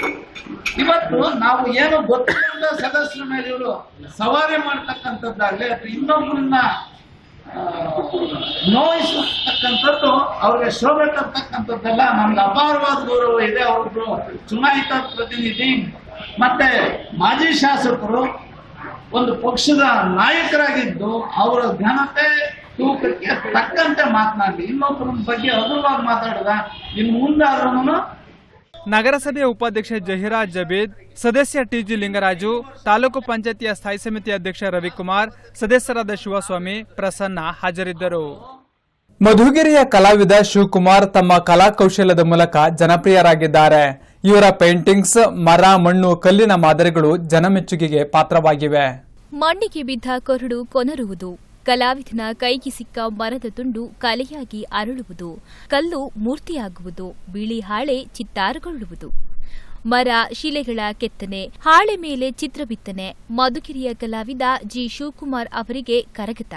ಇವತ್ತು ನಾವು ಏನು ಗೊತ್ತಿಲ್ಲದ ಸದಸ್ಯರ ಮೇಲೆ ಇವರು ಸವಾರಿ ಮಾಡ್ತಕ್ಕಂಥದ್ದಾಗ್ಲಿ ಅಥವಾ ಇನ್ನೊಬ್ಬರನ್ನ ಆ, ನೋಯಿಸತಕ್ಕಂಥದ್ದು ಅವ್ರಿಗೆ ಶೋಭೆ ತರ್ತಕ್ಕಂಥದ್ದೆಲ್ಲ ನಮ್ಗೆ ಅಪಾರವಾದ ಗೌರವ ಇದೆ ಅವ್ರದ್ದು ಚುನಾಯಿತ ಪ್ರತಿನಿಧಿ ಮತ್ತೆ ಮಾಜಿ ಶಾಸಕರು ಒಂದು ಪಕ್ಷದ ನಾಯಕರಾಗಿದ್ದು ಅವರ ಘನತೆ ತೂಕಕ್ಕೆ ತಕ್ಕಂತೆ ಮಾತನಾಡಿ ಇನ್ನೊಬ್ಬರ ಬಗ್ಗೆ ಹಗುರವಾಗಿ ಮಾತಾಡಿದ ಇನ್ನು ಮುಂದೆ ಆದ್ರೂ ನಗರಸಭೆಯ ಉಪಾಧ್ಯಕ್ಷ ಜಹೀರಾ ಜಬೀದ್ ಸದಸ್ಯ ಟಿಜಿ ಲಿಂಗರಾಜು ತಾಲೂಕು ಪಂಚಾಯತಿಯ ಸ್ಥಾಯಿ ಸಮಿತಿ ಅಧ್ಯಕ್ಷ ರವಿಕುಮಾರ್ ಸದಸ್ಯರಾದ ಶಿವಸ್ವಾಮಿ ಪ್ರಸನ್ನ ಹಾಜರಿದ್ದರು ಮಧುಗಿರಿಯ ಕಲಾವಿದ ಶಿವಕುಮಾರ್ ತಮ್ಮ ಕಲಾ ಕೌಶಲ್ಯದ ಮೂಲಕ ಜನಪ್ರಿಯರಾಗಿದ್ದಾರೆ ಇವರ ಪೇಂಟಿಂಗ್ಸ್ ಮರ ಮಣ್ಣು ಕಲ್ಲಿನ ಮಾದರಿಗಳು ಜನಮೆಚ್ಚುಗೆಗೆ ಪಾತ್ರವಾಗಿವೆ ಮಣ್ಣಿಗೆ ಬಿದ್ದ ಕೊರಡು ಕೊನರುವುದು ಕಲಾವಿದನ ಕೈಗೆ ಸಿಕ್ಕ ಮರದ ತುಂಡು ಕಲೆಯಾಗಿ ಅರಳುವುದು ಕಲ್ಲು ಮೂರ್ತಿಯಾಗುವುದು ಬಿಳಿ ಹಾಳೆ ಚಿತ್ತಾರಗೊಳ್ಳುವುದು ಮರ ಶಿಲೆಗಳ ಕೆತ್ತನೆ ಹಾಳೆ ಮೇಲೆ ಚಿತ್ರ ಬಿತ್ತನೆ ಮಧುಗಿರಿಯ ಕಲಾವಿದ ಜಿ ಶಿವಕುಮಾರ್ ಅವರಿಗೆ ಕರಗತ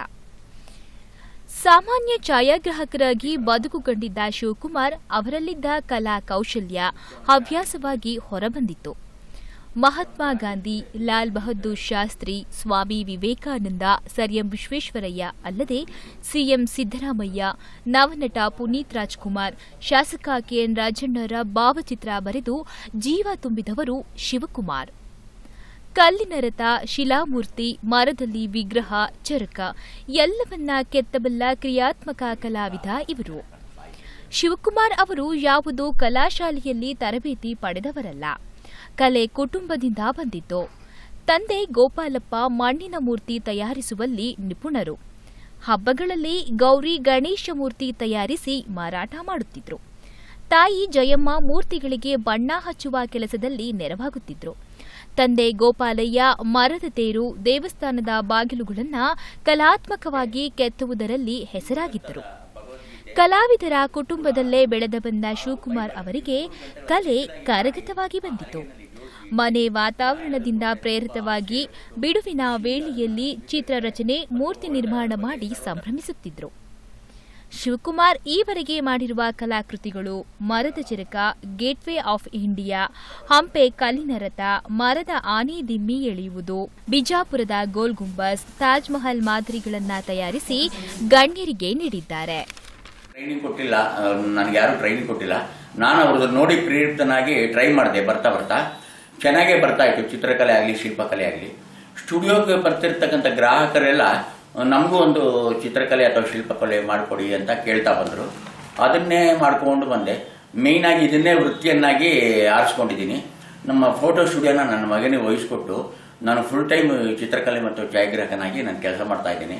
ಸಾಮಾನ್ಯ ಛಾಯಾಗ್ರಾಹಕರಾಗಿ ಬದುಕು ಕಂಡಿದ್ದ ಶಿವಕುಮಾರ್ ಅವರಲ್ಲಿದ್ದ ಕಲಾ ಕೌಶಲ್ಯ ಹವ್ಯಾಸವಾಗಿ ಹೊರಬಂದಿತ್ತು ಮಹಾತ್ಮ ಗಾಂಧಿ ಲಾಲ್ ಬಹದ್ದೂರ್ ಶಾಸ್ತ್ರಿ ಸ್ವಾಮಿ ವಿವೇಕಾನಂದ ಸರ್ ಎಂ ವಿಶ್ವೇಶ್ವರಯ್ಯ ಅಲ್ಲದೆ ಸಿಎಂ ಸಿದ್ದರಾಮಯ್ಯ ನವನಟ ಪುನೀತ್ ರಾಜ್ಕುಮಾರ್ ಶಾಸಕ ಕೆಎನ್ ರಾಜಣ್ಣರ ಭಾವಚಿತ್ರ ಬರೆದು ಜೀವ ತುಂಬಿದವರು ಶಿವಕುಮಾರ್ ಕಲ್ಲಿನ ರಥ ಶಿಲಾಮೂರ್ತಿ ಮರದಲ್ಲಿ ವಿಗ್ರಹ ಚರಕ ಎಲ್ಲವನ್ನ ಕೆತ್ತಬಲ್ಲ ಕ್ರಿಯಾತ್ಮಕ ಕಲಾವಿದ ಇವರು ಶಿವಕುಮಾರ್ ಅವರು ಯಾವುದೋ ಕಲಾಶಾಲೆಯಲ್ಲಿ ತರಬೇತಿ ಪಡೆದವರಲ್ಲ ಕಲೆ ಕುಟುಂಬದಿಂದ ಬಂದಿದ್ದು ತಂದೆ ಗೋಪಾಲಪ್ಪ ಮಣ್ಣಿನ ಮೂರ್ತಿ ತಯಾರಿಸುವಲ್ಲಿ ನಿಪುಣರು ಹಬ್ಬಗಳಲ್ಲಿ ಗೌರಿ ಗಣೇಶ ಮೂರ್ತಿ ತಯಾರಿಸಿ ಮಾರಾಟ ಮಾಡುತ್ತಿದ್ರು ತಾಯಿ ಜಯಮ್ಮ ಮೂರ್ತಿಗಳಿಗೆ ಬಣ್ಣ ಹಚ್ಚುವ ಕೆಲಸದಲ್ಲಿ ನೆರವಾಗುತ್ತಿದ್ರು ತಂದೆ ಗೋಪಾಲಯ್ಯ ಮರದ ತೇರು ದೇವಸ್ಥಾನದ ಬಾಗಿಲುಗಳನ್ನು ಕಲಾತ್ಮಕವಾಗಿ ಕೆತ್ತುವುದರಲ್ಲಿ ಹೆಸರಾಗಿದ್ದರು ಕಲಾವಿದರ ಕುಟುಂಬದಲ್ಲೇ ಬೆಳೆದ ಬಂದ ಶಿವಕುಮಾರ್ ಅವರಿಗೆ ಕಲೆ ಕರಗತವಾಗಿ ಬಂದಿತು ಮನೆ ವಾತಾವರಣದಿಂದ ಪ್ರೇರಿತವಾಗಿ ಬಿಡುವಿನ ವೇಳೆಯಲ್ಲಿ ಚಿತ್ರರಚನೆ ಮೂರ್ತಿ ನಿರ್ಮಾಣ ಮಾಡಿ ಸಂಭ್ರಮಿಸುತ್ತಿದ್ರು ಶಿವಕುಮಾರ್ ಈವರೆಗೆ ಮಾಡಿರುವ ಕಲಾಕೃತಿಗಳು ಮರದ ಚಿರಕ ಗೇಟ್ವೇ ಆಫ್ ಇಂಡಿಯಾ ಹಂಪೆ ಕಲ್ಲಿನ ರಥ ಮರದ ಆನೆ ದಿಮ್ಮಿ ಎಳೆಯುವುದು ಬಿಜಾಪುರದ ಗೋಲ್ ಗುಂಬಸ್ ತಾಜ್ ಮಹಲ್ ಮಾದರಿಗಳನ್ನ ತಯಾರಿಸಿ ಗಣ್ಯರಿಗೆ ನೀಡಿದ್ದಾರೆ ಟ್ರೈನಿಂಗ್ ಕೊಟ್ಟಿಲ್ಲ ನನಗೆ ಯಾರು ಟ್ರೈನಿಂಗ್ ಕೊಟ್ಟಿಲ್ಲ ನಾನು ಅವ್ರದ್ದು ನೋಡಿ ಪ್ರೇರಿತನಾಗಿ ಟ್ರೈ ಮಾಡಿದೆ ಬರ್ತಾ ಬರ್ತಾ ಚೆನ್ನಾಗೇ ಬರ್ತಾ ಇತ್ತು ಚಿತ್ರಕಲೆ ಆಗಲಿ ಶಿಲ್ಪಕಲೆ ಆಗಲಿ ಸ್ಟುಡಿಯೋಗೆ ಬರ್ತಿರ್ತಕ್ಕಂಥ ಗ್ರಾಹಕರೆಲ್ಲ ನಮಗೂ ಒಂದು ಚಿತ್ರಕಲೆ ಅಥವಾ ಶಿಲ್ಪಕಲೆ ಮಾಡಿಕೊಡಿ ಅಂತ ಕೇಳ್ತಾ ಬಂದರು ಅದನ್ನೇ ಮಾಡ್ಕೊಂಡು ಬಂದೆ ಮೇಯ್ನಾಗಿ ಇದನ್ನೇ ವೃತ್ತಿಯನ್ನಾಗಿ ಆರಿಸ್ಕೊಂಡಿದ್ದೀನಿ ನಮ್ಮ ಫೋಟೋ ಸ್ಟುಡಿಯೋನ ನನ್ನ ಮಗನಿಗೆ ವಹಿಸ್ಕೊಟ್ಟು ನಾನು ಫುಲ್ ಟೈಮ್ ಚಿತ್ರಕಲೆ ಮತ್ತು ಛಾಯಾಗ್ರಾಹಕನಾಗಿ ನಾನು ಕೆಲಸ ಮಾಡ್ತಾ ಇದ್ದೀನಿ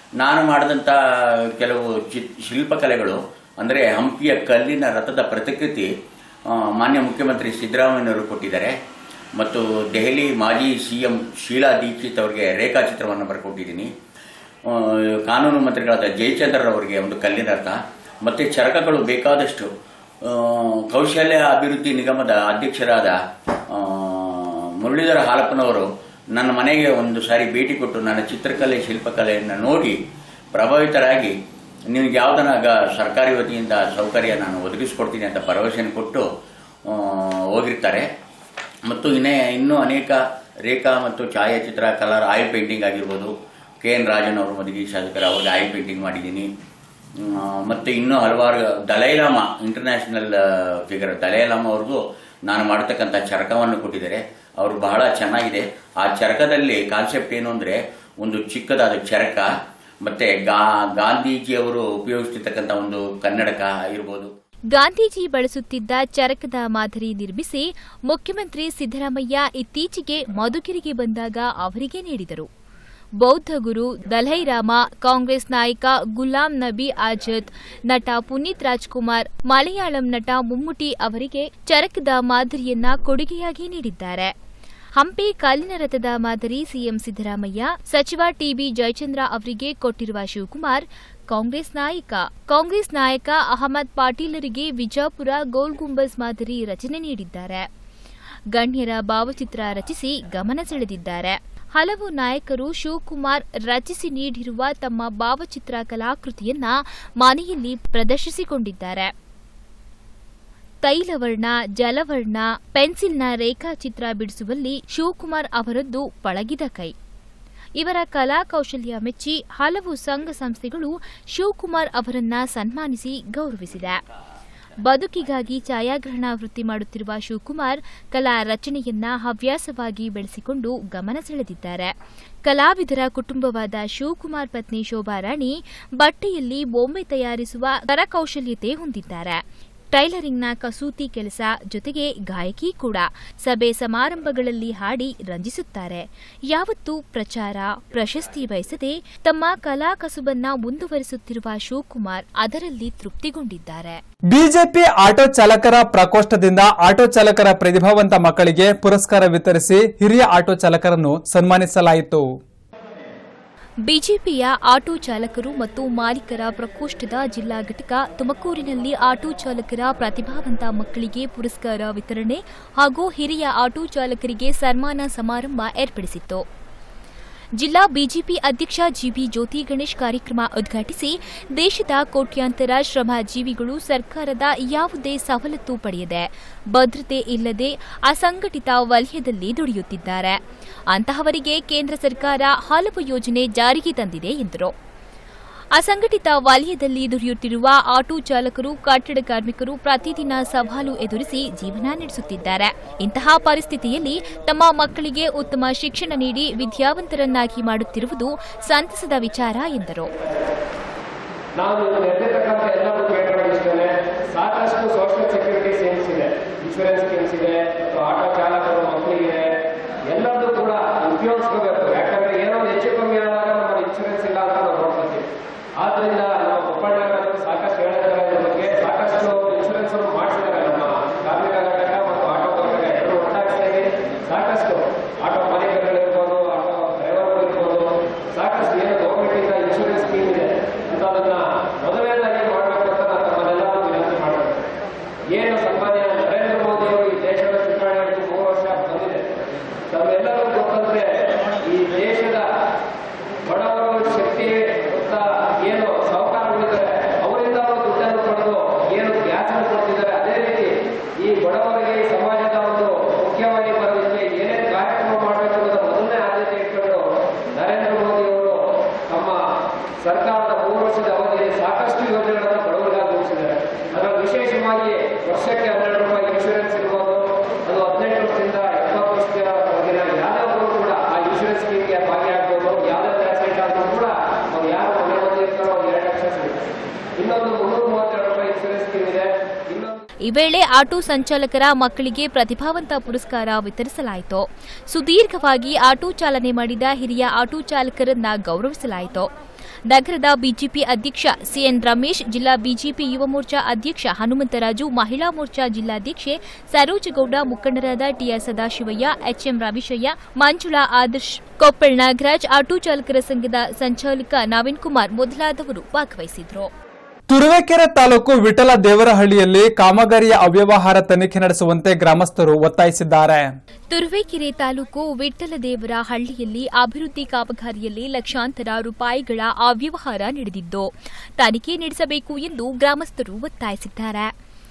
ನಾನು ಮಾಡಿದಂಥ ಕೆಲವು ಚಿ ಶಿಲ್ಪಕಲೆಗಳು ಅಂದರೆ ಹಂಪಿಯ ಕಲ್ಲಿನ ರಥದ ಪ್ರತಿಕೃತಿ ಆ, ಮಾನ್ಯ ಮುಖ್ಯಮಂತ್ರಿ ಸಿದ್ದರಾಮಯ್ಯನವರು ಕೊಟ್ಟಿದ್ದಾರೆ ಮತ್ತು ದೆಹಲಿ ಮಾಜಿ ಸಿ ಎಂ ಶೀಲಾ ದೀಕ್ಷಿತ್ ಅವರಿಗೆ ರೇಖಾಚಿತ್ರವನ್ನು ಬರ್ಕೊಟ್ಟಿದ್ದೀನಿ ಆ, ಕಾನೂನು ಮಂತ್ರಿಗಳಾದ ಜಯಚಂದ್ರರವರಿಗೆ ಒಂದು ಕಲ್ಲಿನ ರಥ ಮತ್ತು ಚರಕಗಳು ಬೇಕಾದಷ್ಟು ಆ, ಕೌಶಲ್ಯ ಅಭಿವೃದ್ಧಿ ನಿಗಮದ ಅಧ್ಯಕ್ಷರಾದ ಆ, ಮುರಳೀಧರ ಹಾಲಪ್ಪನವರು ನನ್ನ ಮನೆಗೆ ಒಂದು ಸಾರಿ ಭೇಟಿ ಕೊಟ್ಟು ನನ್ನ ಚಿತ್ರಕಲೆ ಶಿಲ್ಪಕಲೆಯನ್ನು ನೋಡಿ ಪ್ರಭಾವಿತರಾಗಿ ನಿನಗೆ ಯಾವುದನ್ನ ಗ- ಸರ್ಕಾರಿ ವತಿಯಿಂದ ಸೌಕರ್ಯ ನಾನು ಒದಗಿಸ್ಕೊಡ್ತೀನಿ ಅಂತ ಭರವಸೆಯನ್ನು ಕೊಟ್ಟು ಆ, ಹೋಗಿರ್ತಾರೆ ಮತ್ತು ಇನ್ನೇ ಇನ್ನೂ ಅನೇಕ ರೇಖಾ ಮತ್ತು ಛಾಯಾಚಿತ್ರ ಕಲರ್ ಆಯಿಲ್ ಪೇಂಟಿಂಗ್ ಆಗಿರ್ಬೋದು ಕೆ ಎನ್ ರಾಜನ್ ಅವರು ಮದುವೆ ಶಾಸಕರು ಅವ್ರಿಗೆ ಆಯಿಲ್ ಪೇಂಟಿಂಗ್ ಮಾಡಿದ್ದೀನಿ ಆ, ಮತ್ತು ಇನ್ನೂ ಹಲವಾರು ದಲೈಲಾಮ ಇಂಟರ್ನ್ಯಾಷನಲ್ ಫಿಗರ್ ದಲೈಲಾಮ ಅವ್ರಿಗೂ ನಾನು ಮಾಡತಕ್ಕಂಥ ಚರಕವನ್ನು ಕೊಟ್ಟಿದ್ದಾರೆ ಅವರು ಬಹಳ ಚೆನ್ನಾಗಿದೆ ಆ ಚರಕದಲ್ಲಿ ಕಾನ್ಸೆಪ್ಟ್ ಏನು ಅಂದರೆ ಒಂದು ಚಿಕ್ಕದಾದ ಚರಕ ಮತ್ತೆ ಗಾ ಗಾಂಧೀಜಿಯವರು ಉಪಯೋಗಿಸ್ತಿರ್ತಕ್ಕಂಥ ಒಂದು ಕನ್ನಡಕ ಇರ್ಬೋದು ಗಾಂಧೀಜಿ ಬಳಸುತ್ತಿದ್ದ ಚರಕದ ಮಾದರಿ ನಿರ್ಮಿಸಿ ಮುಖ್ಯಮಂತ್ರಿ ಸಿದ್ದರಾಮಯ್ಯ ಇತ್ತೀಚೆಗೆ ಮಧುಗಿರಿಗೆ ಬಂದಾಗ ಅವರಿಗೆ ನೀಡಿದರು ಬೌದ್ಧ ಗುರು ದಲೈರಾಮ ಕಾಂಗ್ರೆಸ್ ನಾಯಕ ಗುಲಾಂ ನಬಿ ಆಜಾದ್ ನಟ ಪುನೀತ್ ರಾಜ್ಕುಮಾರ್ ಮಲಯಾಳಂ ನಟ ಮಮ್ಮುಟಿ ಅವರಿಗೆ ಚರಕದ ಮಾದರಿಯನ್ನ ಕೊಡುಗೆಯಾಗಿ ನೀಡಿದ್ದಾರೆ ಹಂಪಿ ಕಲ್ಲಿನ ರಥದ ಮಾದರಿ ಸಿಎಂ ಸಿದ್ದರಾಮಯ್ಯ ಸಚಿವ ಟಿಬಿ ಜಯಚಂದ್ರ ಅವರಿಗೆ ಕೊಟ್ಟಿರುವ ಶಿವಕುಮಾರ್ ಕಾಂಗ್ರೆಸ್ ನಾಯಕ ಕಾಂಗ್ರೆಸ್ ನಾಯಕ ಅಹಮದ್ ಪಾಟೀಲರಿಗೆ ವಿಜಾಪುರ ಗೋಲ್ ಗುಂಬಜ್ ಮಾದರಿ ರಚನೆ ನೀಡಿದ್ದಾರೆ ಗಣ್ಯರ ಭಾವಚಿತ್ರ ರಚಿಸಿ ಗಮನ ಸೆಳೆದಿದ್ದಾರೆ ಹಲವು ನಾಯಕರು ಶಿವಕುಮಾರ್ ರಚಿಸಿ ನೀಡಿರುವ ತಮ್ಮ ಭಾವಚಿತ್ರ ಕಲಾಕೃತಿಯನ್ನ ಮನೆಯಲ್ಲಿ ಪ್ರದರ್ಶಿಸಿಕೊಂಡಿದ್ದಾರೆ ತೈಲವರ್ಣ ಜಲವರ್ಣ ಪೆನ್ಸಿಲ್ನ ರೇಖಾಚಿತ್ರ ಬಿಡಿಸುವಲ್ಲಿ ಶಿವಕುಮಾರ್ ಅವರದ್ದು ಪಳಗಿದ ಕೈ ಇವರ ಕಲಾ ಕೌಶಲ್ಯ ಮೆಚ್ಚಿ ಹಲವು ಸಂಘ ಸಂಸ್ಥೆಗಳು ಶಿವಕುಮಾರ್ ಅವರನ್ನ ಸನ್ಮಾನಿಸಿ ಗೌರವಿಸಿದೆ ಬದುಕಿಗಾಗಿ ಛಾಯಾಗ್ರಹಣ ವೃತ್ತಿ ಮಾಡುತ್ತಿರುವ ಶಿವಕುಮಾರ್ ಕಲಾ ರಚನೆಯನ್ನ ಹವ್ಯಾಸವಾಗಿ ಬೆಳೆಸಿಕೊಂಡು ಗಮನ ಸೆಳೆದಿದ್ದಾರೆ ಕಲಾವಿದರ ಕುಟುಂಬವಾದ ಶಿವಕುಮಾರ್ ಪತ್ನಿ ಶೋಭಾರಾಣಿ ಬಟ್ಟೆಯಲ್ಲಿ ಬೊಂಬೆ ತಯಾರಿಸುವ ಕರಕೌಶಲ್ಯತೆ ಹೊಂದಿದ್ದಾರೆ ಟೈಲರಿಂಗ್ನ ಕಸೂತಿ ಕೆಲಸ ಜೊತೆಗೆ ಗಾಯಕಿ ಕೂಡ ಸಭೆ ಸಮಾರಂಭಗಳಲ್ಲಿ ಹಾಡಿ ರಂಜಿಸುತ್ತಾರೆ ಯಾವತ್ತೂ ಪ್ರಚಾರ ಪ್ರಶಸ್ತಿ ಬಯಸದೆ ತಮ್ಮ ಕಲಾ ಕಸುಬನ್ನ ಮುಂದುವರಿಸುತ್ತಿರುವ ಶಿವಕುಮಾರ್ ಅದರಲ್ಲಿ ತೃಪ್ತಿಗೊಂಡಿದ್ದಾರೆ ಬಿಜೆಪಿ ಆಟೋ ಚಾಲಕರ ಪ್ರಕೋಷ್ಠದಿಂದ ಆಟೋ ಚಾಲಕರ ಪ್ರತಿಭಾವಂತ ಮಕ್ಕಳಿಗೆ ಪುರಸ್ಕಾರ ವಿತರಿಸಿ ಹಿರಿಯ ಆಟೋ ಚಾಲಕರನ್ನು ಸನ್ಮಾನಿಸಲಾಯಿತು ಬಿಜೆಪಿಯ ಆಟೋ ಚಾಲಕರು ಮತ್ತು ಮಾಲೀಕರ ಪ್ರಕೋಷ್ಠದ ಜಿಲ್ಲಾ ಘಟಕ ತುಮಕೂರಿನಲ್ಲಿ ಆಟೋ ಚಾಲಕರ ಪ್ರತಿಭಾವಂತ ಮಕ್ಕಳಿಗೆ ಪುರಸ್ಕಾರ ವಿತರಣೆ ಹಾಗೂ ಹಿರಿಯ ಆಟೋ ಚಾಲಕರಿಗೆ ಸನ್ಮಾನ ಸಮಾರಂಭ ಏರ್ಪಡಿಸಿತ್ತು ಜಿಲ್ಲಾ ಬಿಜೆಪಿ ಅಧ್ಯಕ್ಷ ಜಿಬಿ ಜ್ಯೋತಿ ಗಣೇಶ್ ಕಾರ್ಯಕ್ರಮ ಉದ್ಘಾಟಿಸಿ ದೇಶದ ಕೋಟ್ಯಾಂತರ ಶ್ರಮಜೀವಿಗಳು ಸರ್ಕಾರದ ಯಾವುದೇ ಸವಲತ್ತು ಪಡೆಯದೆ ಭದ್ರತೆ ಇಲ್ಲದೆ ಅಸಂಘಟಿತ ವಲಯದಲ್ಲಿ ದುಡಿಯುತ್ತಿದ್ದಾರೆ ಅಂತಹವರಿಗೆ ಕೇಂದ್ರ ಸರ್ಕಾರ ಹಲವು ಯೋಜನೆ ಜಾರಿಗೆ ತಂದಿದೆ ಎಂದರು ಅಸಂಘಟಿತ ವಲಯದಲ್ಲಿ ದುಡಿಯುತ್ತಿರುವ ಆಟೋ ಚಾಲಕರು ಕಟ್ಟಡ ಕಾರ್ಮಿಕರು ಪ್ರತಿದಿನ ಸವಾಲು ಎದುರಿಸಿ ಜೀವನ ನಡೆಸುತ್ತಿದ್ದಾರೆ ಇಂತಹ ಪರಿಸ್ಥಿತಿಯಲ್ಲಿ ತಮ್ಮ ಮಕ್ಕಳಿಗೆ ಉತ್ತಮ ಶಿಕ್ಷಣ ನೀಡಿ ವಿದ್ಯಾವಂತರನ್ನಾಗಿ ಮಾಡುತ್ತಿರುವುದು ಸಂತಸದ ವಿಚಾರ ಎಂದರು ನಾನು ನೆರೆದಿರ್ತಕ್ಕಂಥ ಎಲ್ಲರೂ ಕೇಳ್ಕೊಂಡಿದ್ದೇನೆ ಸಾಕಷ್ಟು ಸೋಷಿಯಲ್ ಸೆಕ್ಯೂರಿಟಿ ಸ್ಕೀಮ್ಸ್ ಇದೆ ಇನ್ಶೂರೆನ್ಸ್ ಸ್ಕೀಮ್ಸ್ ಇದೆ ಮತ್ತು ಆಟೋ ಚಾಲಕರು ಮಕ್ಕಳಿಗೆ ಎಲ್ಲರದ್ದು ಕೂಡ ಉಪಯೋಗಿಸ್ಕೋಬೇಕು ಯಾಕಂದ್ರೆ ಏನೋ ಒಂದು ಹೆಚ್ಚು ಕಮ್ಮಿ ಆದಾಗ ನಮ್ಮ ಇನ್ಶೂರೆನ್ಸ್ ಇಲ್ಲ ಅಂತ ನಾವು ನೋಡ್ಕೊತೀವಿ ಆದ್ರಿಂದ ನಮ್ಮ ಒಪ್ಪಂದಗಳು ಸಾಕಷ್ಟು ಹೇಳಿದ್ದಾರೆ ಇದ್ರ ಬಗ್ಗೆ ಸಾಕಷ್ಟು ಇನ್ಶೂರೆನ್ಸ್ ಅನ್ನು ಮಾಡಿಸಿದ್ದಾರೆ ನಮ್ಮ ಕಾರ್ಮಿಕ ಘಟಕ ಮತ್ತು ಆಟೋ ಘಟಕ ಎರಡು ಒಟ್ಟಾಗಿ ಸೇರಿ ಸಾಕಷ್ಟು ಆಟೋ ಮಾಲೀಕರುಗಳಿರ್ಬೋದು ಆಟೋ ಡ್ರೈವರ್ಗಳು ಇರ್ಬೋದು ಸಾಕಷ್ಟು ಏನು ಗೌರ್ಮೆಂಟ್ ಇಂದ ಇನ್ಶೂರೆನ್ಸ್ ಸ್ಕೀಮ್ ಇದೆ ಅಂತ ಅದನ್ನ ಮೊದಲನೇದಾಗಿ ಮಾಡಬೇಕು ಅಂತ ನಾನು ತಮ್ಮನ್ನೆಲ್ಲರೂ ವಿನಂತಿ ಮಾಡಬೇಕು ಏನು ಸನ್ಮಾನ್ಯ ನರೇಂದ್ರ ಮೋದಿ ಅವರು ಈ ದೇಶದ ಚುನಾವಣೆಗೆ ಮೂರು ವರ್ಷ ಬಂದಿದೆ ತಮ್ಮೆಲ್ಲರಿಗೂ ಗೊತ್ತಂದ್ರೆ ಈ ದೇಶದ ಬಡವರು ಶಕ್ತಿ ಅಂತ ಏನು ಸಾಹುಕಾರಗಳಿದ್ದಾರೆ ಅವರಿಂದ ಅವರು ದುಡ್ಡನ್ನು ಪಡೆದು ಏನು ಗ್ಯಾಸ್ ಅನ್ನು ಕೊಡ್ತಿದ್ದಾರೆ ಅದೇ ರೀತಿ ಈ ಬಡವರಿಗೆ ಈ ಸಮಾಜದ ಒಂದು ಮುಖ್ಯವಾಗಿ ಬರೋದಕ್ಕೆ ಏನೇನು ಕಾರ್ಯಕ್ರಮ ಮಾಡಬೇಕು ಅನ್ನೋದು ಮೊದಲನೇ ಆದ್ಯತೆ ಇಟ್ಕೊಂಡು ನರೇಂದ್ರ ಮೋದಿ ಅವರು ತಮ್ಮ ಸರ್ಕಾರದ ಮೂರು ವರ್ಷದ ಅವಧಿಯಲ್ಲಿ ಸಾಕಷ್ಟು ಯೋಜನೆಗಳನ್ನು ಬಡವರಿಗಾಗಿ ರೂಪಿಸಿದ್ದಾರೆ ಅದರಲ್ಲಿ ವಿಶೇಷವಾಗಿ ವರ್ಷಕ್ಕೆ ಹನ್ನೆರಡು ರೂಪಾಯಿ ಇನ್ಶೂರೆನ್ಸ್ ಇರ್ಬೋದು ಅದು ಹದಿನೆಂಟು ವರ್ಷದಿಂದ ಎಪ್ಪತ್ತು ವರ್ಷದ ಒಳಗಿನ ಯಾವುದೇ ಒಬ್ಬರು ಕೂಡ ಆ ಇನ್ಶೂರೆನ್ಸ್ ಸ್ಕೀಮ್ಗೆ ಭಾಗಿಯಾಗ್ಬೋದು ಯಾವುದೇ ಆಕ್ಸಿಡೆಂಟ್ ಆದ್ರೂ ಕೂಡ ಅವ್ರು ಯಾರು ಮನೆ ಮಧ್ಯೆ ಇರ್ತಾರೋ ಅವ್ರಿಗೆ ಎರಡು ಲಕ್ಷ ಸಿಗುತ್ತೆ ಇನ್ನೊಂದು ಮುನ್ನೂರ ಮೂವತ್ತೆರಡು ರೂಪಾಯಿ ಇನ್ಶೂರೆನ್ಸ್ ಸ್ಕೀಮ್ ಇದೆ ಇನ್ನೊಂದು ಈ ವೇಳೆ ಆಟೋ ಸಂಚಾಲಕರ ಮಕ್ಕಳಿಗೆ ಪ್ರತಿಭಾವಂತ ಪುರಸ್ಕಾರ ವಿತರಿಸಲಾಯಿತು ಸುದೀರ್ಘವಾಗಿ ಆಟೋ ಚಾಲನೆ ಮಾಡಿದ ಹಿರಿಯ ಆಟೋ ಚಾಲಕರನ್ನ ಗೌರವಿಸಲಾಯಿತು ನಗರದ ಬಿಜೆಪಿ ಅಧ್ಯಕ್ಷ ಸಿಎನ್ ರಮೇಶ್ ಜಿಲ್ಲಾ ಬಿಜೆಪಿ ಯುವ ಮೋರ್ಚಾ ಅಧ್ಯಕ್ಷ ಹನುಮಂತರಾಜು ಮಹಿಳಾ ಮೋರ್ಚಾ ಜಿಲ್ಲಾಧ್ಯಕ್ಷೆ ಸರೋಜಗೌಡ ಮುಖಂಡರಾದ T R Sadashivaiah H M Ravishaiah Manjula Adarsh Koppal Nagaraj auto ಚಾಲಕರ ಸಂಘದ ಸಂಚಾಲಕ ನವೀನ್ ಕುಮಾರ್ ಮೊದಲಾದವರು ಭಾಗವಹಿಸಿದ್ರು ತುರುವೇಕೆರೆ ತಾಲೂಕು ವಿಠಲ ದೇವರಹಳ್ಳಿಯಲ್ಲಿ ಕಾಮಗಾರಿಯ ಅವ್ಯವಹಾರ ತನಿಖೆ ನಡೆಸುವಂತೆ ಗ್ರಾಮಸ್ಥರು ಒತ್ತಾಯಿಸಿದ್ದಾರೆ ತುರುವೇಕೆರೆ ತಾಲೂಕು ವಿಠ್ಠಲದೇವರ ಹಳ್ಳಿಯಲ್ಲಿ ಅಭಿವೃದ್ಧಿ ಕಾಮಗಾರಿಯಲ್ಲಿ ಲಕ್ಷಾಂತರ ರೂಪಾಯಿಗಳ ಅವ್ಯವಹಾರ ನಡೆದಿದ್ದು ತನಿಖೆ ನಡೆಸಬೇಕು ಎಂದು ಗ್ರಾಮಸ್ಥರು ಒತ್ತಾಯಿಸಿದ್ದಾರೆ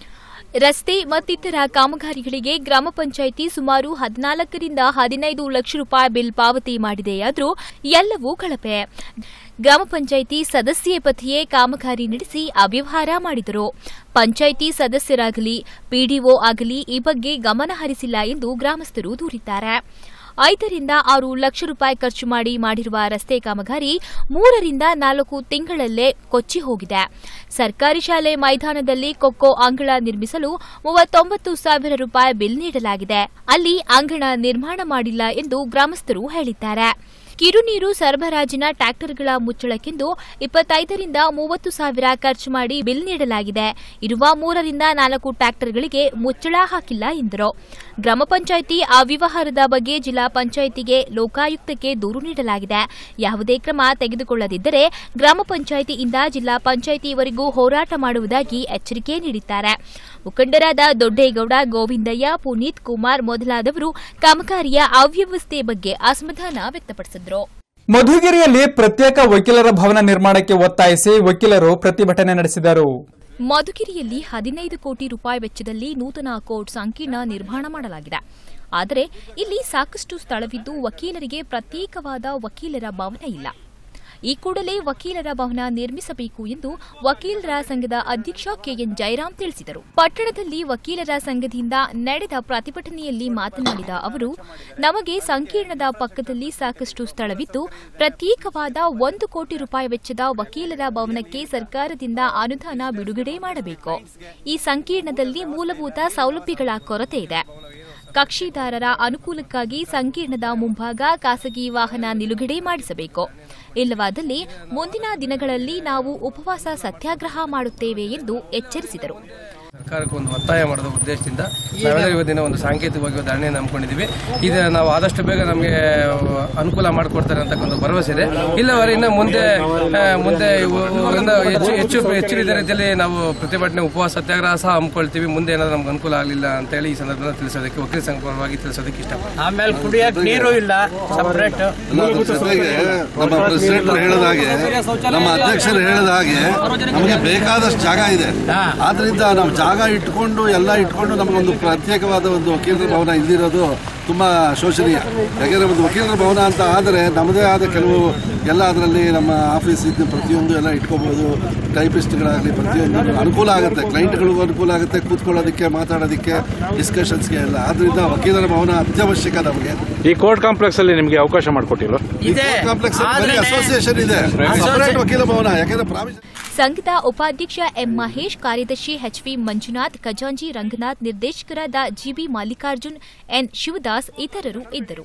ರಸ್ತೆ ಮತ್ತಿತರ ಕಾಮಗಾರಿಗಳಿಗೆ ಗ್ರಾಮ ಪಂಚಾಯಿತಿ ಸುಮಾರು ಹದಿನಾಲ್ಕರಿಂದ ಹದಿನೈದು ಲಕ್ಷ ರೂಪಾಯಿ ಬಿಲ್ ಪಾವತಿ ಮಾಡಿದೆಯಾದರೂ ಎಲ್ಲವೂ ಕಳಪೆ ಗ್ರಾಮ ಪಂಚಾಯಿತಿ ಸದಸ್ಯೆ ಪತಿಯೇ ಕಾಮಗಾರಿ ನಡೆಸಿ ಅವ್ಯವಹಾರ ಮಾಡಿದರು ಪಂಚಾಯಿತಿ ಸದಸ್ಯರಾಗಲಿ ಪಿಡಿಒ ಆಗಲಿ ಈ ಬಗ್ಗೆ ಗಮನ ಹರಿಸಿಲ್ಲ ಎಂದು ಗ್ರಾಮಸ್ಥರು ದೂರಿದ್ದಾರೆ ಐದರಿಂದ ಆರು ಲಕ್ಷ ರೂಪಾಯಿ ಖರ್ಚು ಮಾಡಿ ಮಾಡಿರುವ ರಸ್ತೆ ಕಾಮಗಾರಿ ಮೂರರಿಂದ ನಾಲ್ಕು ತಿಂಗಳಲ್ಲೇ ಕೊಚ್ಚಿ ಹೋಗಿದೆ ಸರ್ಕಾರಿ ಶಾಲೆ ಮೈದಾನದಲ್ಲಿ ಕೊಕ್ಕೋ ಅಂಗಳ ನಿರ್ಮಿಸಲು ಮೂವತ್ತೊಂಬತ್ತು ಸಾವಿರ ರೂಪಾಯಿ ಬಿಲ್ ನೀಡಲಾಗಿದೆ ಅಲ್ಲಿ ಅಂಗಣ ನಿರ್ಮಾಣ ಮಾಡಿಲ್ಲ ಎಂದು ಗ್ರಾಮಸ್ಥರು ಹೇಳಿದ್ದಾರೆ ಕಿರುನೀರು ಸರಬರಾಜಿನ ಟ್ರ್ಯಾಕ್ಟರ್ಗಳ ಮುಚ್ಚಳಕ್ಕೆಂದು ಇಪ್ಪತ್ತೈದರಿಂದ ಮೂವತ್ತು ಸಾವಿರ ಖರ್ಚು ಮಾಡಿ ಬಿಲ್ ನೀಡಲಾಗಿದೆ ಇರುವ ಮೂರರಿಂದ ನಾಲ್ಕು ಟ್ರ್ಯಾಕ್ಟರ್ಗಳಿಗೆ ಮುಚ್ಚಳ ಹಾಕಿಲ್ಲ ಎಂದರು ಗ್ರಾಮ ಪಂಚಾಯಿತಿ ಅವ್ಯವಹಾರದ ಬಗ್ಗೆ ಜಿಲ್ಲಾ ಪಂಚಾಯಿತಿಗೆ ಲೋಕಾಯುಕ್ತಕ್ಕೆ ದೂರು ನೀಡಲಾಗಿದೆ ಯಾವುದೇ ಕ್ರಮ ತೆಗೆದುಕೊಳ್ಳದಿದ್ದರೆ ಗ್ರಾಮ ಪಂಚಾಯಿತಿಯಿಂದ ಜಿಲ್ಲಾ ಪಂಚಾಯಿತಿವರೆಗೂ ಹೋರಾಟ ಮಾಡುವುದಾಗಿ ಎಚ್ಚರಿಕೆ ನೀಡಿದ್ದಾರೆ ಮುಖಂಡರಾದ ದೊಡ್ಡೇಗೌಡ ಗೋವಿಂದಯ್ಯ ಪುನೀತ್ ಕುಮಾರ್ ಮೊದಲಾದವರು ಕಾಮಗಾರಿಯ ಅವ್ಯವಸ್ಥೆ ಬಗ್ಗೆ ಅಸಮಾಧಾನ ವ್ಯಕ್ತಪಡಿಸಿದರು ಮಧುಗಿರಿಯಲ್ಲಿ ಪ್ರತ್ಯೇಕ ವಕೀಲರ ಭವನ ನಿರ್ಮಾಣಕ್ಕೆ ಒತ್ತಾಯಿಸಿ ವಕೀಲರು ಪ್ರತಿಭಟನೆ ನಡೆಸಿದರು ಮಧುಗಿರಿಯಲ್ಲಿ ಹದಿನೈದು ಕೋಟಿ ರೂಪಾಯಿ ವೆಚ್ಚದಲ್ಲಿ ನೂತನ ಕೋರ್ಟ್ ಸಂಕೀರ್ಣ ನಿರ್ಮಾಣ ಮಾಡಲಾಗಿದೆ ಆದರೆ ಇಲ್ಲಿ ಸಾಕಷ್ಟು ಸ್ಥಳವಿದ್ದು ವಕೀಲರಿಗೆ ಪ್ರತ್ಯೇಕವಾದ ವಕೀಲರ ಭವನ ಇಲ್ಲ ಈ ಕೂಡಲೇ ವಕೀಲರ ಭವನ ನಿರ್ಮಿಸಬೇಕು ಎಂದು ವಕೀಲರ ಸಂಘದ ಅಧ್ಯಕ್ಷ ಕೆಎನ್ ಜಯರಾಮ್ ತಿಳಿಸಿದರು ಪಟ್ಟಣದಲ್ಲಿ ವಕೀಲರ ಸಂಘದಿಂದ ನಡೆದ ಪ್ರತಿಭಟನೆಯಲ್ಲಿ ಮಾತನಾಡಿದ ಅವರು ನಮಗೆ ಸಂಕೀರ್ಣದ ಪಕ್ಕದಲ್ಲಿ ಸಾಕಷ್ಟು ಸ್ಥಳವಿದ್ದು ಪ್ರತ್ಯೇಕವಾದ ಒಂದು ಕೋಟಿ ರೂಪಾಯಿ ವೆಚ್ಚದ ವಕೀಲರ ಭವನಕ್ಕೆ ಸರ್ಕಾರದಿಂದ ಅನುದಾನ ಬಿಡುಗಡೆ ಮಾಡಬೇಕು ಈ ಸಂಕೀರ್ಣದಲ್ಲಿ ಮೂಲಭೂತ ಸೌಲಭ್ಯಗಳ ಕೊರತೆ ಇದೆ ಕಕ್ಷಿದಾರರ ಅನುಕೂಲಕ್ಕಾಗಿ ಸಂಕೀರ್ಣದ ಮುಂಭಾಗ ಖಾಸಗಿ ವಾಹನ ನಿಲುಗಡೆ ಮಾಡಿಸಬೇಕು ಇಲ್ಲವಾದಲ್ಲಿ ಮುಂದಿನ ದಿನಗಳಲ್ಲಿ ನಾವು ಉಪವಾಸ ಸತ್ಯಾಗ್ರಹ ಮಾಡುತ್ತೇವೆ ಎಂದು ಎಚ್ಚರಿಸಿದರು ಸರ್ಕಾರಕ್ಕೆ ಒಂದು ಒತ್ತಾಯ ಮಾಡೋದ ಉದ್ದೇಶದಿಂದ ನಾವೆಲ್ಲ ಇವತ್ತಿನ ಒಂದು ಸಾಂಕೇತಿಕವಾಗಿ ಧರಣಿ ನಂಬ್ಕೊಂಡಿದ್ದೀವಿ ಇದು ನಾವು ಆದಷ್ಟು ಬೇಗ ನಮಗೆ ಅನುಕೂಲ ಮಾಡಿಕೊಡ್ತಾರೆ ಅಂತಕ್ಕಂಥ ಭರವಸೆ ಇದೆ ಇಲ್ಲವರೆ ಇನ್ನು ಮುಂದೆ ಆ, ಮುಂದೆ ಇವು- ಇನ್ನು ಹೆಚ್ಚು ಹೆಚ್ಚು ಹೆಚ್ಚಿನ ರೀತಿಯಲ್ಲಿ ನಾವು ಪ್ರತಿಭಟನೆ ಉಪವಾಸ ಸತ್ಯಾಗ್ರಹ ಸಹ ಹಮ್ಮಿಕೊಳ್ತೀವಿ ಮುಂದೆ ಏನಾದ್ರು ನಮ್ಗೆ ಅನುಕೂಲ ಆಗಲಿಲ್ಲ ಅಂತೇಳಿ ಈ ಸಂದರ್ಭದಲ್ಲಿ ತಿಳಿಸೋದಕ್ಕೆ ವಕೀಲ ಸಂಘ ಪರವಾಗಿ ತಿಳಿಸೋದಕ್ಕೆ ಇಷ್ಟಪಡ್ತೀನಿ ಆಮೇಲೆ ಕುಡಿಯಕ್ ನೀರು ಇಲ್ಲ ಸಪರೇಟ್ ಜೊತೆಗೆ ನಮ್ಮ ಪ್ರೆಸಿಡೆಂಟ್ ಹೇಳಿದ ಹಾಗೆ ನಮ್ಮ ಅಧ್ಯಕ್ಷರು ಹೇಳಿದ ಹಾಗೆ ನಮಗೆ ಬೇಕಾದಷ್ಟು ಜಾಗ ಇದೆ ಆದ್ರಿಂದ ನಾವು ಜಾಗ ಇಟ್ಕೊಂಡು ಎಲ್ಲ ಇಟ್ಕೊಂಡು ನಮಗೊಂದು ಪ್ರತ್ಯೇಕವಾದ ಒಂದು ವಕೀಲರ ಭವನ ಇಲ್ಲಿರೋದು ತುಂಬಾ ಶೋಚನೀಯ ಯಾಕೆಂದ್ರೆ ಒಂದು ವಕೀಲರ ಭವನ ಅಂತ ಆದರೆ ನಮ್ಮದೇ ಆದ ಕೆಲವು ಎಲ್ಲ ಅದರಲ್ಲಿ ನಮ್ಮ ಆಫೀಸ್ ಇದ್ದು ಪ್ರತಿಯೊಂದು ಎಲ್ಲ ಇಟ್ಕೋಬಹುದು ಟೈಪಿಸ್ಟ್ಗಳಾಗಲಿ ಪ್ರತಿಯೊಂದು ಅನುಕೂಲ ಆಗುತ್ತೆ ಕ್ಲೈಂಟ್ಗಳಿಗೂ ಅನುಕೂಲ ಆಗುತ್ತೆ ಕೂತ್ಕೊಳ್ಳೋದಕ್ಕೆ ಮಾತಾಡೋದಕ್ಕೆ ಡಿಸ್ಕಷನ್ಸ್ಗೆ ಎಲ್ಲ ಆದ್ರಿಂದ ವಕೀಲರ ಭವನ ಅತ್ಯವಶ್ಯಕ ನಮಗೆ ಈ ಕೋರ್ಟ್ ಕಾಂಪ್ಲೆಕ್ಸ್ ಅಲ್ಲಿ ನಿಮಗೆ ಅವಕಾಶ ಮಾಡಿಕೊಟ್ಟಿಲ್ಲ ಕಾಂಪ್ಲೆಕ್ಸ್ ಅಸೋಸಿಯೇಷನ್ ಇದೆ ಸಪರೇಟ್ ವಕೀಲ ಭವನ ಯಾಕಂದ್ರೆ ಪ್ರಾವಿಷನ್ ಸಂಘದ ಉಪಾಧ್ಯಕ್ಷ ಎಂ ಮಹೇಶ್ ಕಾರ್ಯದರ್ಶಿ ಎಚ್ವಿ ಮಂಜುನಾಥ್ ಖಜಾಂಜಿ ರಂಗನಾಥ್ ನಿರ್ದೇಶಕರಾದ ಜಿಬಿ ಮಲ್ಲಿಕಾರ್ಜುನ್ ಎನ್ ಶಿವದಾಸ್ ಇತರರು ಇದ್ದರು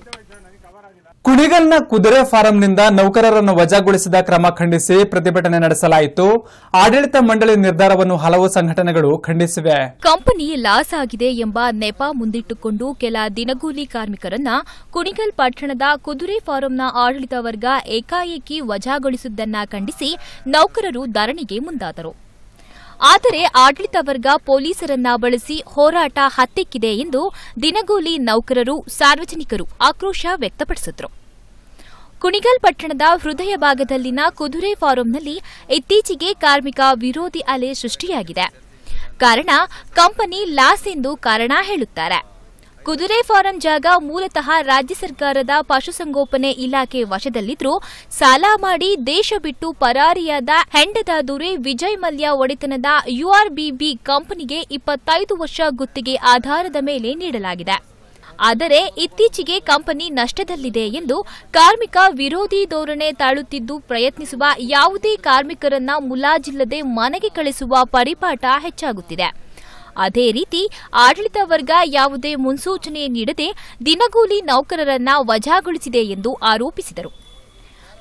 ಕುಣಿಗಲ್ನ ಕುದುರೆ ಫಾರಂನಿಂದ ನೌಕರರನ್ನು ವಜಾಗೊಳಿಸಿದ ಕ್ರಮ ಖಂಡಿಸಿ ಪ್ರತಿಭಟನೆ ನಡೆಸಲಾಯಿತು ಆಡಳಿತ ಮಂಡಳಿ ನಿರ್ಧಾರವನ್ನು ಹಲವು ಸಂಘಟನೆಗಳು ಖಂಡಿಸಿವೆ ಕಂಪನಿ ಲಾಸ್ ಆಗಿದೆ ಎಂಬ ನೆಪ ಮುಂದಿಟ್ಟುಕೊಂಡು ಕೆಲ ದಿನಗೂಲಿ ಕಾರ್ಮಿಕರನ್ನ ಕುಣಿಗಲ್ ಪಟ್ಟಣದ ಕುದುರೆ ಫಾರಂನ ಆಡಳಿತ ವರ್ಗ ಏಕಾಏಕಿ ವಜಾಗೊಳಿಸಿದ್ದನ್ನ ಖಂಡಿಸಿ ನೌಕರರು ಧರಣಿಗೆ ಮುಂದಾದರು ಆದರೆ ಆಡಳಿತ ವರ್ಗ ಪೊಲೀಸರನ್ನ ಬಳಸಿ ಹೋರಾಟ ಹತ್ತಿಕ್ಕಿದೆ ಎಂದು ದಿನಗೂಲಿ ನೌಕರರು ಸಾರ್ವಜನಿಕರು ಆಕ್ರೋಶ ವ್ಯಕ್ತಪಡಿಸಿದ್ರು ಕುಣಿಗಲ್ ಪಟ್ಟಣದ ಹೃದಯ ಭಾಗದಲ್ಲಿನ ಕುದುರೆ ಫಾರಂನಲ್ಲಿ ಇತ್ತೀಚೆಗೆ ಕಾರ್ಮಿಕ ವಿರೋಧಿ ಅಲೆ ಸೃಷ್ಟಿಯಾಗಿದೆ ಕಾರಣ ಕಂಪನಿ ಲಾಸ್ ಎಂದು ಕಾರಣ ಹೇಳುತ್ತಾರೆ ಕುದುರೆ ಫಾರಂ ಜಾಗ ಮೂಲತಃ ರಾಜ್ಯ ಸರ್ಕಾರದ ಪಶುಸಂಗೋಪನೆ ಇಲಾಖೆ ವಶದಲ್ಲಿದ್ರೂ ಸಾಲ ಮಾಡಿ ದೇಶ ಬಿಟ್ಟು ಪರಾರಿಯಾದ ಹೆಂಡದ ದೊರೆ ವಿಜಯ್ ಮಲ್ಯ ಒಡೆತನದ ಯುಆರ್ಬಿಬಿ ಕಂಪನಿಗೆ ಇಪ್ಪತ್ತೈದು ವರ್ಷ ಗುತ್ತಿಗೆ ಆಧಾರದ ಮೇಲೆ ನೀಡಲಾಗಿದೆ ಆದರೆ ಇತ್ತೀಚೆಗೆ ಕಂಪನಿ ನಷ್ಟದಲ್ಲಿದೆ ಎಂದು ಕಾರ್ಮಿಕ ವಿರೋಧಿ ಧೋರಣೆ ತಾಳುತ್ತಿದ್ದು ಪ್ರಯತ್ನಿಸುವ ಯಾವುದೇ ಕಾರ್ಮಿಕರನ್ನ ಮುಲಾಜಿಲ್ಲದೆ ಮನೆಗೆ ಕಳಿಸುವ ಪರಿಪಾಠ ಹೆಚ್ಚಾಗುತ್ತಿದೆ ಅದೇ ರೀತಿ ಆಡಳಿತ ವರ್ಗ ಯಾವುದೇ ಮುನ್ಸೂಚನೆ ನೀಡದೆ ದಿನಗೂಲಿ ನೌಕರರನ್ನ ವಜಾಗೊಳಿಸಿದೆ ಎಂದು ಆರೋಪಿಸಿದರು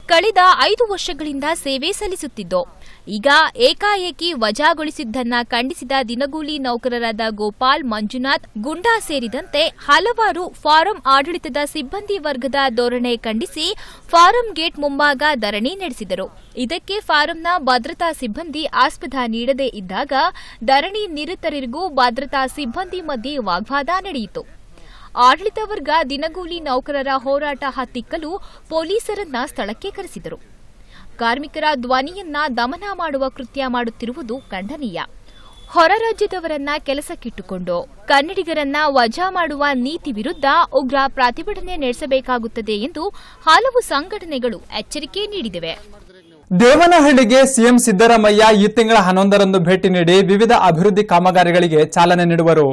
ಕಳೆದ ಐದು ವರ್ಷಗಳಿಂದ ಸೇವೆ ಸಲ್ಲಿಸುತ್ತಿದ್ದೋ ಈಗ ಏಕಾಏಕಿ ವಜಾಗೊಳಿಸಿದ್ದನ್ನ ಖಂಡಿಸಿದ ದಿನಗೂಲಿ ನೌಕರರಾದ ಗೋಪಾಲ್ ಮಂಜುನಾಥ್ ಗುಂಡಾ ಸೇರಿದಂತೆ ಹಲವಾರು ಫಾರಂ ಆಡಳಿತದ ಸಿಬ್ಬಂದಿ ವರ್ಗದ ಧೋರಣೆ ಖಂಡಿಸಿ ಫಾರಂ ಗೇಟ್ ಮುಂಭಾಗ ಧರಣಿ ನಡೆಸಿದರು ಇದಕ್ಕೆ ಫಾರಂನ ಭದ್ರತಾ ಸಿಬ್ಬಂದಿ ಆಸ್ಪದ ನೀಡದೇ ಇದ್ದಾಗ ಧರಣಿ ನಿರತರಿಗೂ ಭದ್ರತಾ ಸಿಬ್ಬಂದಿ ಮಧ್ಯೆ ವಾಗ್ವಾದ ನಡೆಯಿತು ಆಡಳಿತ ವರ್ಗ ದಿನಗೂಲಿ ನೌಕರರ ಹೋರಾಟ ಹತ್ತಿಕ್ಕಲು ಪೊಲೀಸರನ್ನ ಸ್ಥಳಕ್ಕೆ ಕರೆಸಿದರು ಕಾರ್ಮಿಕರ ಧ್ವನಿಯನ್ನ ದಮನ ಮಾಡುವ ಕೃತ್ಯ ಮಾಡುತ್ತಿರುವುದು ಖಂಡನೀಯ ಹೊರ ರಾಜ್ಯದವರನ್ನ ಕೆಲಸಕ್ಕಿಟ್ಟುಕೊಂಡು ಕನ್ನಡಿಗರನ್ನ ವಜಾ ಮಾಡುವ ನೀತಿ ವಿರುದ್ಧ ಉಗ್ರ ಪ್ರತಿಭಟನೆ ನಡೆಸಬೇಕಾಗುತ್ತದೆ ಎಂದು ಹಲವು ಸಂಘಟನೆಗಳು ಎಚ್ಚರಿಕೆ ನೀಡಿವೆ ದೇವನಹಳ್ಳಿಗೆ ಸಿಎಂ ಸಿದ್ದರಾಮಯ್ಯ ಈ ತಿಂಗಳ ಹನ್ನೊಂದರಂದು ಭೇಟಿ ನೀಡಿ ವಿವಿಧ ಅಭಿವೃದ್ಧಿ ಕಾಮಗಾರಿಗಳಿಗೆ ಚಾಲನೆ ನೀಡುವರು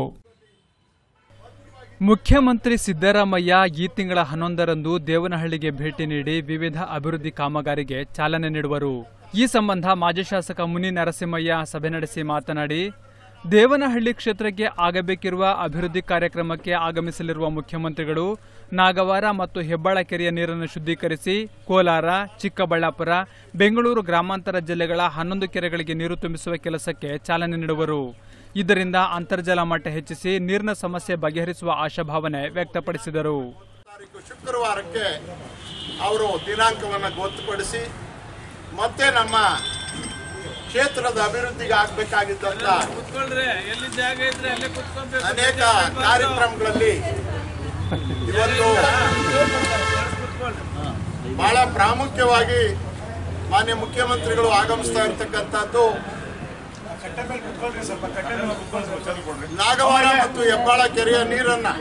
ಮುಖ್ಯಮಂತ್ರಿ ಸಿದ್ದರಾಮಯ್ಯ ಈ ತಿಂಗಳ ಹನ್ನೊಂದರಂದು ದೇವನಹಳ್ಳಿಗೆ ಭೇಟಿ ನೀಡಿ ವಿವಿಧ ಅಭಿವೃದ್ಧಿ ಕಾಮಗಾರಿಗೆ ಚಾಲನೆ ನೀಡುವರು ಈ ಸಂಬಂಧ ಮಾಜಿ ಶಾಸಕ ಮುನಿ ನರಸಿಂಹಯ್ಯ ಸಭೆ ನಡೆಸಿ ಮಾತನಾಡಿ ದೇವನಹಳ್ಳಿ ಕ್ಷೇತ್ರಕ್ಕೆ ಆಗಬೇಕಿರುವ ಅಭಿವೃದ್ಧಿ ಕಾರ್ಯಕ್ರಮಕ್ಕೆ ಆಗಮಿಸಲಿರುವ ಮುಖ್ಯಮಂತ್ರಿಗಳು ನಾಗವಾರ ಮತ್ತು ಹೆಬ್ಬಾಳ ಕೆರೆಯ ನೀರನ್ನು ಶುದ್ಧೀಕರಿಸಿ ಕೋಲಾರ ಚಿಕ್ಕಬಳ್ಳಾಪುರ ಬೆಂಗಳೂರು ಗ್ರಾಮಾಂತರ ಜಿಲ್ಲೆಗಳ ಹನ್ನೊಂದು ಕೆರೆಗಳಿಗೆ ನೀರು ತುಂಬಿಸುವ ಕೆಲಸಕ್ಕೆ ಚಾಲನೆ ನೀಡುವರು ಇದರಿಂದ ಅಂತರ್ಜಲ ಮಟ್ಟ ಹೆಚ್ಚಿಸಿ ನೀರಿನ ಸಮಸ್ಯೆ ಬಗೆಹರಿಸುವ ಆಶಾಭಾವನೆ ವ್ಯಕ್ತಪಡಿಸಿದರು ಶುಕ್ರವಾರಕ್ಕೆ ಅವರು ದಿನಾಂಕವನ್ನು ಗೊತ್ತುಪಡಿಸಿ ಮತ್ತೆ ನಮ್ಮ ಕ್ಷೇತ್ರದ ಅಭಿವೃದ್ಧಿಗೆ ಆಗಬೇಕಾಗಿದ್ದಂತ ಅನೇಕ ಕಾರ್ಯಕ್ರಮಗಳಲ್ಲಿ ಇವತ್ತು ಬಹಳ ಪ್ರಾಮುಖ್ಯವಾಗಿ ಮಾನ್ಯ ಮುಖ್ಯಮಂತ್ರಿಗಳು ಆಗಮಿಸ್ತಾ ಇರತಕ್ಕಂಥದ್ದು ನಾಗವಾರ ಮತ್ತು ಹೆಬ್ಬಾಳ ಕೆರೆಯ ನೀರನ್ನ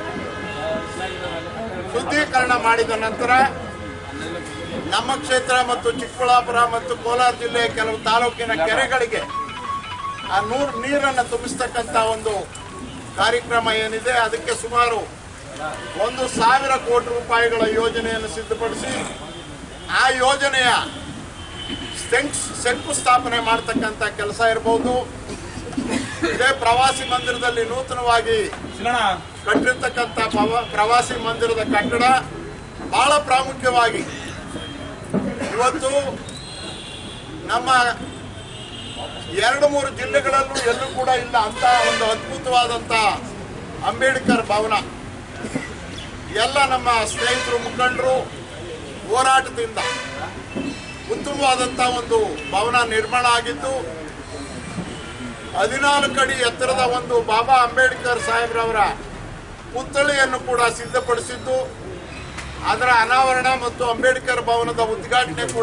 ಶುದ್ಧೀಕರಣ ಮಾಡಿದ ನಂತರ ನಮ್ಮ ಕ್ಷೇತ್ರ ಮತ್ತು ಚಿಕ್ಕಬಳ್ಳಾಪುರ ಮತ್ತು ಕೋಲಾರ ಜಿಲ್ಲೆಯ ಕೆಲವು ತಾಲೂಕಿನ ಕೆರೆಗಳಿಗೆ ಆ ನೂರು ನೀರನ್ನು ತುಂಬಿಸ್ತಕ್ಕಂಥ ಒಂದು ಕಾರ್ಯಕ್ರಮ ಏನಿದೆ ಅದಕ್ಕೆ ಸುಮಾರು ಒಂದು ಸಾವಿರ ಕೋಟಿ ರೂಪಾಯಿಗಳ ಯೋಜನೆಯನ್ನು ಸಿದ್ಧಪಡಿಸಿ ಆ ಯೋಜನೆಯ ಶಂಕ್- ಶಂಕುಸ್ಥಾಪನೆ ಮಾಡ್ತಕ್ಕಂಥ ಕೆಲಸ ಇರಬಹುದು ಇದೇ ಪ್ರವಾಸಿ ಮಂದಿರದಲ್ಲಿ ನೂತನವಾಗಿ ಕಟ್ಟಿರ್ತಕ್ಕಂಥ ಪವ- ಪ್ರವಾಸಿ ಮಂದಿರದ ಕಟ್ಟಡ ಬಹಳ ಪ್ರಾಮುಖ್ಯವಾಗಿ ಇವತ್ತು ನಮ್ಮ ಎರಡು ಮೂರು ಜಿಲ್ಲೆಗಳಲ್ಲೂ ಎಲ್ಲೂ ಕೂಡ ಇಲ್ಲ ಅಂತ ಒಂದು ಅದ್ಭುತವಾದಂಥ ಅಂಬೇಡ್ಕರ್ ಭವನ ಎಲ್ಲ ನಮ್ಮ ಸ್ನೇಹಿತರು ಮುಖಂಡರು ಹೋರಾಟದಿಂದ ಉತ್ತಮವಾದಂಥ ಒಂದು ಭವನ ನಿರ್ಮಾಣ ಆಗಿದ್ದು ಹದಿನಾಲ್ಕು ಅಡಿ ಎತ್ತರದ ಒಂದು ಬಾಬಾ ಅಂಬೇಡ್ಕರ್ ಸಾಹೇಬ್ರವರ ಪುತ್ಥಳಿಯನ್ನು ಕೂಡ ಸಿದ್ಧಪಡಿಸಿದ್ದು ಅದರ ಅನಾವರಣ ಮತ್ತು ಅಂಬೇಡ್ಕರ್ ಭವನದ ಉದ್ಘಾಟನೆ ಕೂಡ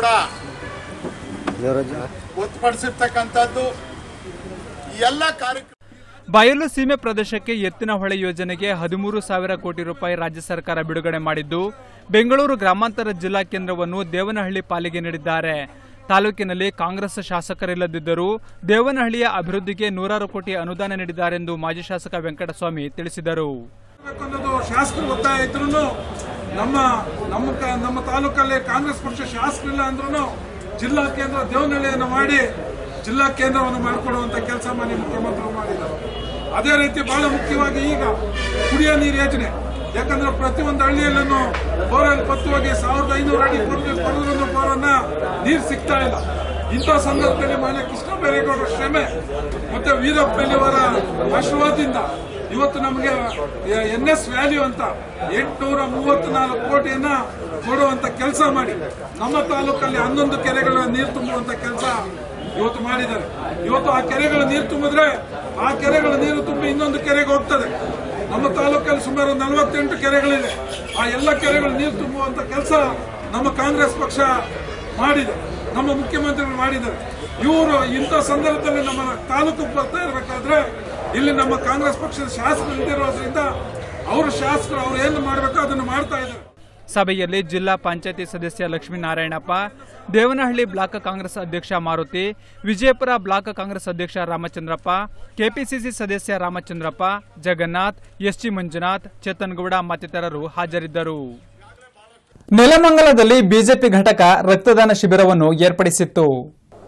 ಗೊತ್ತುಪಡಿಸಿರ್ತಕ್ಕಂಥದ್ದು ಈ ಎಲ್ಲ ಕಾರ್ಯಕ್ರಮ ಬಯಲು ಸೀಮೆ ಪ್ರದೇಶಕ್ಕೆ ಎತ್ತಿನ ಹೊಳೆ ಯೋಜನೆಗೆ ಹದಿಮೂರು ಸಾವಿರ ಕೋಟಿ ರೂಪಾಯಿ ರಾಜ್ಯ ಸರ್ಕಾರ ಬಿಡುಗಡೆ ಮಾಡಿದ್ದು ಬೆಂಗಳೂರು ಗ್ರಾಮಾಂತರ ಜಿಲ್ಲಾ ಕೇಂದ್ರವನ್ನು ದೇವನಹಳ್ಳಿ ಪಾಲಿಗೆ ನೀಡಿದ್ದಾರೆ ತಾಲೂಕಿನಲ್ಲಿ ಕಾಂಗ್ರೆಸ್ ಶಾಸಕರಿಲ್ಲದಿದ್ದರೂ ದೇವನಹಳ್ಳಿಯ ಅಭಿವೃದ್ಧಿಗೆ ನೂರಾರು ಕೋಟಿ ಅನುದಾನ ನೀಡಿದ್ದಾರೆಂದು ಮಾಜಿ ಶಾಸಕ ವೆಂಕಟಸ್ವಾಮಿ ತಿಳಿಸಿದರು ಅನ್ನೋದು ಶಾಸಕರು ಒತ್ತಾಯ ಇದ್ರು ನಮ್ಮ ನಮ್ಮ ಕ- ನಮ್ಮ ತಾಲೂಕಲ್ಲಿ ಕಾಂಗ್ರೆಸ್ ಪಕ್ಷ ಶಾಸಕರಿಲ್ಲ ಅಂದ್ರೂ ಜಿಲ್ಲಾ ಕೇಂದ್ರ ದೇವನಹಳ್ಳಿಯನ್ನು ಮಾಡಿ ಜಿಲ್ಲಾ ಕೇಂದ್ರವನ್ನು ಮಾಡಿಕೊಡುವಂತ ಕೆಲಸ ಮಾನ್ಯ ಮುಖ್ಯಮಂತ್ರಿಗಳು ಮಾಡಿದ್ದಾರೆ ಅದೇ ರೀತಿ ಬಹಳ ಮುಖ್ಯವಾಗಿ ಈಗ ಕುಡಿಯೋ ನೀರು ಯೋಜನೆ ಯಾಕಂದ್ರೆ ಪ್ರತಿಯೊಂದು ಹಳ್ಳಿಯಲ್ಲೂ ಬೋರ್ವೆಲ್ ಪತ್ತುವಾಗಿ ಸಾವಿರದ ಐನೂರು ಅಡಿ ಕೊಡೋದ್ರೂ ಬೋರನ್ನ ನೀರು ಸಿಗ್ತಾ ಇಲ್ಲ ಇಂಥ ಸಂದರ್ಭದಲ್ಲಿ ಮಾನ್ಯ ಕೃಷ್ಣ ಬೈರೇಗೌಡರ ಶ್ರಮೆ ಮತ್ತೆ ವೀರಪ್ಪನವರ ಆಶೀರ್ವಾದದಿಂದ ಇವತ್ತು ನಮಗೆ ಎನ್ ಎಸ್ ವ್ಯಾಲ್ಯೂ ಅಂತ ಎಂಟುನೂರ ಮೂವತ್ನಾಲ್ಕು ಕೋಟಿಯನ್ನ ಕೊಡುವಂತ ಕೆಲಸ ಮಾಡಿ ನಮ್ಮ ತಾಲೂಕಲ್ಲಿ ಹನ್ನೊಂದು ಕೆರೆಗಳ ನೀರು ತುಂಬುವಂತ ಕೆಲಸ ಇವತ್ತು ಮಾಡಿದ್ದಾರೆ ಇವತ್ತು ಆ ಕೆರೆಗಳ ನೀರು ತುಂಬಿದ್ರೆ ಆ ಕೆರೆಗಳ ನೀರು ತುಂಬಿ ಇನ್ನೊಂದು ಕೆರೆಗೆ ಹೋಗ್ತದೆ ನಮ್ಮ ತಾಲೂಕಲ್ಲಿ ಸುಮಾರು ನಲವತ್ತೆಂಟು ಕೆರೆಗಳಿದೆ ಆ ಎಲ್ಲ ಕೆರೆಗಳು ನೀರು ತುಂಬುವಂತ ಕೆಲಸ ನಮ್ಮ ಕಾಂಗ್ರೆಸ್ ಪಕ್ಷ ಮಾಡಿದೆ ನಮ್ಮ ಮುಖ್ಯಮಂತ್ರಿಗಳು ಮಾಡಿದ್ದಾರೆ ಇವರು ಇಂಥ ಸಂದರ್ಭದಲ್ಲಿ ನಮ್ಮ ತಾಲೂಕು ಬರ್ತಾ ಇರಬೇಕಾದ್ರೆ ಇಲ್ಲಿ ನಮ್ಮ ಕಾಂಗ್ರೆಸ್ ಪಕ್ಷದ ಶಾಸಕರು ಇಲ್ದಿರೋದ್ರಿಂದ ಅವರು ಶಾಸಕರು ಅವ್ರು ಏನು ಮಾಡಬೇಕೋ ಅದನ್ನು ಮಾಡ್ತಾ ಇದ್ದಾರೆ ಸಭೆಯಲ್ಲಿ ಜಿಲ್ಲಾ ಪಂಚಾಯತಿ ಸದಸ್ಯ ಲಕ್ಷ್ಮೀನಾರಾಯಣಪ್ಪ ದೇವನಹಳ್ಳಿ ಬ್ಲಾಕ್ ಕಾಂಗ್ರೆಸ್ ಅಧ್ಯಕ್ಷ ಮಾರುತಿ ವಿಜಯಪುರ ಬ್ಲಾಕ್ ಕಾಂಗ್ರೆಸ್ ಅಧ್ಯಕ್ಷ ರಾಮಚಂದ್ರಪ್ಪ ಕೆಪಿಸಿಸಿ ಸದಸ್ಯ ರಾಮಚಂದ್ರಪ್ಪ ಜಗನ್ನಾಥ್ ಎಸ್ಜಿ ಮಂಜುನಾಥ್ ಚೇತನ್ಗೌಡ ಮತ್ತಿತರರು ಹಾಜರಿದ್ದರು ನೆಲಮಂಗಲದಲ್ಲಿ ಬಿಜೆಪಿ ಘಟಕ ರಕ್ತದಾನ ಶಿಬಿರವನ್ನು ಏರ್ಪಡಿಸಿತ್ತು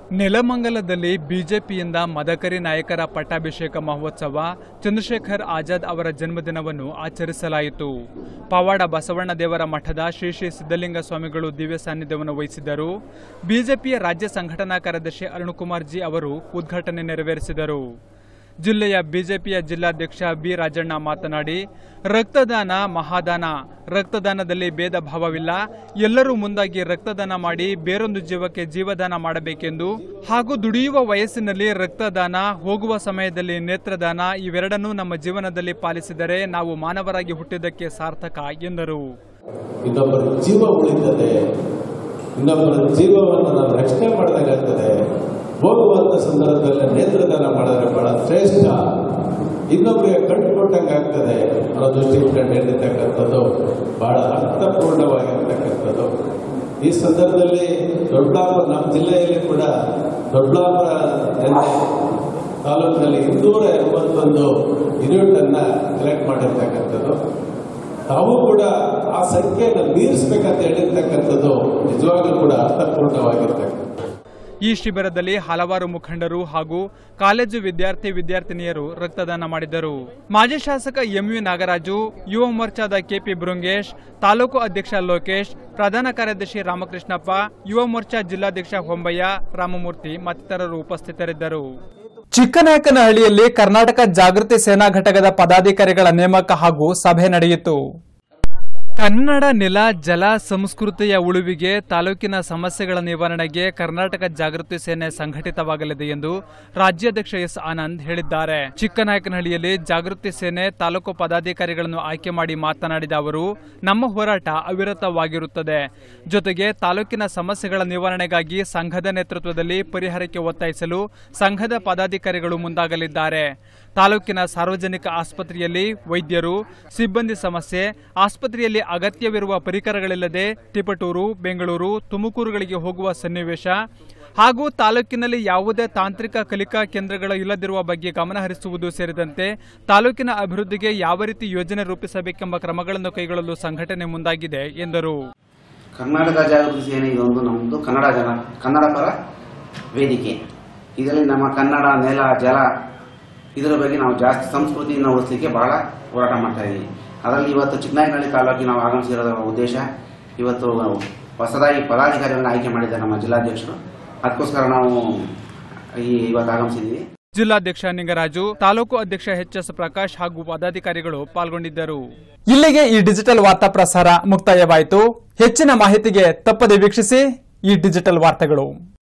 ನೆಲಮಂಗಲದಲ್ಲಿ ಬಿಜೆಪಿಯಿಂದ ಮದಕರಿ ನಾಯಕರ ಪಟ್ಟಾಭಿಷೇಕ ಮಹೋತ್ಸವ ಚಂದ್ರಶೇಖರ್ ಆಜಾದ್ ಅವರ ಜನ್ಮದಿನವನ್ನು ಆಚರಿಸಲಾಯಿತು ಪವಾಡ ಬಸವಣ್ಣ ದೇವರ ಮಠದ ಶ್ರೀ ಶ್ರೀ ಸಿದ್ದಲಿಂಗ ಸ್ವಾಮಿಗಳು ದಿವ್ಯ ಸಾನ್ನಿಧ್ಯವನ್ನು ವಹಿಸಿದ್ದರು ಬಿಜೆಪಿಯ ರಾಜ್ಯ ಸಂಘಟನಾ ಕಾರ್ಯದರ್ಶಿ ಅರುಣಕುಮಾರ್ ಜಿ ಅವರು ಉದ್ಘಾಟನೆ ನೆರವೇರಿಸಿದರು ಜಿಲ್ಲೆಯ ಬಿಜೆಪಿಯ ಜಿಲ್ಲಾಧ್ಯಕ್ಷ ಬಿ ರಾಜಣ್ಣ ಮಾತನಾಡಿ ರಕ್ತದಾನ ಮಹಾದಾನ ರಕ್ತದಾನದಲ್ಲಿ ಭೇದ ಭಾವವಿಲ್ಲ ಎಲ್ಲರೂ ಮುಂದಾಗಿ ರಕ್ತದಾನ ಮಾಡಿ ಬೇರೊಂದು ಜೀವಕ್ಕೆ ಜೀವದಾನ ಮಾಡಬೇಕೆಂದು ಹಾಗೂ ದುಡಿಯುವ ವಯಸ್ಸಿನಲ್ಲಿ ರಕ್ತದಾನ ಹೋಗುವ ಸಮಯದಲ್ಲಿ ನೇತ್ರದಾನ ಇವೆರಡನ್ನೂ ನಮ್ಮ ಜೀವನದಲ್ಲಿ ಪಾಲಿಸಿದರೆ ನಾವು ಮಾನವರಾಗಿ ಹುಟ್ಟಿದ್ದಕ್ಕೆ ಸಾರ್ಥಕ ಎಂದರು ಇನ್ನೊಬ್ಬರ ಜೀವ ಉಳಿತದೆ ಇನ್ನೊಬ್ಬರ ಜೀವವನ್ನು ನಾವು ರಕ್ಷಣೆ ಮಾಡಿದಾಗಾಗ್ತದೆ ಹೋಗುವಂಥ ಸಂದರ್ಭದಲ್ಲಿ ನೇತ್ರದಾನ ಮಾಡಿದ್ರೆ ಬಹಳ ಶ್ರೇಷ್ಠ ಇನ್ನೊಬ್ಬರಿಗೆ ಕಣ್ಣು ಕೊಟ್ಟಂಗೆ ಆಗ್ತದೆ ಅನ್ನೋ ದೃಷ್ಟಿ ಇಟ್ಕೊಂಡು ಹೇಳಿರ್ತಕ್ಕಂಥದ್ದು ಬಹಳ ಅರ್ಥಪೂರ್ಣವಾಗಿರ್ತಕ್ಕಂಥದ್ದು ಈ ಸಂದರ್ಭದಲ್ಲಿ ದೊಡ್ಡಬಳ್ಳಾಪುರ ನಮ್ಮ ಜಿಲ್ಲೆಯಲ್ಲಿ ಕೂಡ ದೊಡ್ಡಬಳ್ಳಾಪುರ ಜನತೆ ತಾಲೂಕಿನಲ್ಲಿ ಇನ್ನೂರ ಎಂಬತ್ತೊಂದು ಯೂನಿಟನ್ನು ಕಲೆಕ್ಟ್ ಮಾಡಿರ್ತಕ್ಕಂಥದ್ದು ತಾವು ಕೂಡ ಆ ಸಂಖ್ಯೆಯನ್ನು ಮೀರಿಸಬೇಕಂತ ಹೇಳಿರ್ತಕ್ಕಂಥದ್ದು ನಿಜವಾಗ್ಲೂ ಕೂಡ ಅರ್ಥಪೂರ್ಣವಾಗಿರ್ತಕ್ಕಂಥ ಈ ಶಿಬಿರದಲ್ಲಿ ಹಲವಾರು ಮುಖಂಡರು ಹಾಗೂ ಕಾಲೇಜು ವಿದ್ಯಾರ್ಥಿ ವಿದ್ಯಾರ್ಥಿನಿಯರು ರಕ್ತದಾನ ಮಾಡಿದರು ಮಾಜಿ ಶಾಸಕ ಎಂವಿ ನಾಗರಾಜು ಯುವ ಮೋರ್ಚಾದ ಕೆಪಿ ಬೃಂಗೇಶ್ ತಾಲೂಕು ಅಧ್ಯಕ್ಷ ಲೋಕೇಶ್ ಪ್ರಧಾನ ಕಾರ್ಯದರ್ಶಿ ರಾಮಕೃಷ್ಣಪ್ಪ ಯುವ ಮೋರ್ಚಾ ಜಿಲ್ಲಾಧ್ಯಕ್ಷ ಹೊಂಬಯ್ಯ ರಾಮಮೂರ್ತಿ ಮತ್ತಿತರರು ಉಪಸ್ಥಿತರಿದ್ದರು ಚಿಕ್ಕನಾಯಕನಹಳ್ಳಿಯಲ್ಲಿ ಕರ್ನಾಟಕ ಜಾಗೃತಿ ಸೇನಾ ಘಟಕದ ಪದಾಧಿಕಾರಿಗಳ ನೇಮಕ ಹಾಗೂ ಸಭೆ ನಡೆಯಿತು ಕನ್ನಡ ನೆಲ ಜಲ ಸಂಸ್ಕೃತಿಯ ಉಳುವಿಗೆ ತಾಲೂಕಿನ ಸಮಸ್ಯೆಗಳ ನಿವಾರಣೆಗೆ ಕರ್ನಾಟಕ ಜಾಗೃತಿ ಸೇನೆ ಸಂಘಟಿತವಾಗಲಿದೆ ಎಂದು ರಾಜ್ಯಾಧ್ಯಕ್ಷ ಎಸ್ ಆನಂದ್ ಹೇಳಿದ್ದಾರೆ ಚಿಕ್ಕನಾಯಕನಹಳ್ಳಿಯಲ್ಲಿ ಜಾಗೃತಿ ಸೇನೆ ತಾಲೂಕು ಪದಾಧಿಕಾರಿಗಳನ್ನು ಆಯ್ಕೆ ಮಾಡಿ ಮಾತನಾಡಿದ ಅವರು ನಮ್ಮ ಹೋರಾಟ ಅವಿರತವಾಗಿರುತ್ತದೆ ಜೊತೆಗೆ ತಾಲೂಕಿನ ಸಮಸ್ಯೆಗಳ ನಿವಾರಣೆಗಾಗಿ ಸಂಘದ ನೇತೃತ್ವದಲ್ಲಿ ಪರಿಹಾರಕ್ಕೆ ಒತ್ತಾಯಿಸಲು ಸಂಘದ ಪದಾಧಿಕಾರಿಗಳು ಮುಂದಾಗಲಿದ್ದಾರೆ ತಾಲೂಕಿನ ಸಾರ್ವಜನಿಕ ಆಸ್ಪತ್ರೆಯಲ್ಲಿ ವೈದ್ಯರು ಸಿಬ್ಬಂದಿ ಸಮಸ್ಯೆ ಆಸ್ಪತ್ರೆಯಲ್ಲಿ ಅಗತ್ಯವಿರುವ ಪರಿಕರಗಳಿಲ್ಲದೆ ತಿಪಟೂರು ಬೆಂಗಳೂರು ತುಮಕೂರುಗಳಿಗೆ ಹೋಗುವ ಸನ್ನಿವೇಶ ಹಾಗೂ ತಾಲೂಕಿನಲ್ಲಿ ಯಾವುದೇ ತಾಂತ್ರಿಕ ಕಲಿಕಾ ಕೇಂದ್ರಗಳು ಇಲ್ಲದಿರುವ ಬಗ್ಗೆ ಗಮನಹರಿಸುವುದು ಸೇರಿದಂತೆ ತಾಲೂಕಿನ ಅಭಿವೃದ್ಧಿಗೆ ಯಾವ ರೀತಿ ಯೋಜನೆ ರೂಪಿಸಬೇಕೆಂಬ ಕ್ರಮಗಳನ್ನು ಕೈಗೊಳ್ಳಲು ಸಂಘಟನೆ ಮುಂದಾಗಿದೆ ಎಂದರು ಕರ್ನಾಟಕ ಜಾಗೃತಿ ಸೇನೆ ಇದೊಂದು ನಮ್ಮದು ಕನ್ನಡ ಜನ ಕನ್ನಡ ಪರ ವೇದಿಕೆ ಇದರಲ್ಲಿ ನಮ್ಮ ಕನ್ನಡ ನೆಲ ಜಲ ಇದರ ಬಗ್ಗೆ ನಾವು ಜಾಸ್ತಿ ಸಂಸ್ಕೃತಿಯನ್ನು ಉಳಿಸಲಿಕ್ಕೆ ಬಹಳ ಹೋರಾಟ ಮಾಡ್ತಾ ಇದ್ದೀವಿ ಅದರಲ್ಲಿ ಇವತ್ತು ಚಿಕ್ಕನಾಯಕನಹಳ್ಳಿ ತಾಲೂಕಿಗೆ ನಾವು ಆಗಮಿಸಿರೋ ಉದ್ದೇಶ ಇವತ್ತು ಹೊಸದಾಗಿ ಪದಾಧಿಕಾರಿಗಳನ್ನ ಆಯ್ಕೆ ಮಾಡಿದ್ದಾರೆ ನಮ್ಮ ಜಿಲ್ಲಾಧ್ಯಕ್ಷರು ಅದಕ್ಕೋಸ್ಕರ ನಾವು ಈ ಇವತ್ತು ಆಗಮಿಸಿದ್ದೀವಿ ಜಿಲ್ಲಾಧ್ಯಕ್ಷ ನಿಂಗರಾಜು ತಾಲೂಕು ಅಧ್ಯಕ್ಷ ಎಚ್ ಎಸ್ ಪ್ರಕಾಶ್ ಹಾಗೂ ಪದಾಧಿಕಾರಿಗಳು ಪಾಲ್ಗೊಂಡಿದ್ದರು ಇಲ್ಲಿಗೆ ಈ ಡಿಜಿಟಲ್ ವಾರ್ತಾ ಪ್ರಸಾರ ಮುಕ್ತಾಯವಾಯಿತು ಹೆಚ್ಚಿನ ಮಾಹಿತಿಗೆ ತಪ್ಪದೆ ವೀಕ್ಷಿಸಿ ಈ ಡಿಜಿಟಲ್ ವಾರ್ತೆಗಳು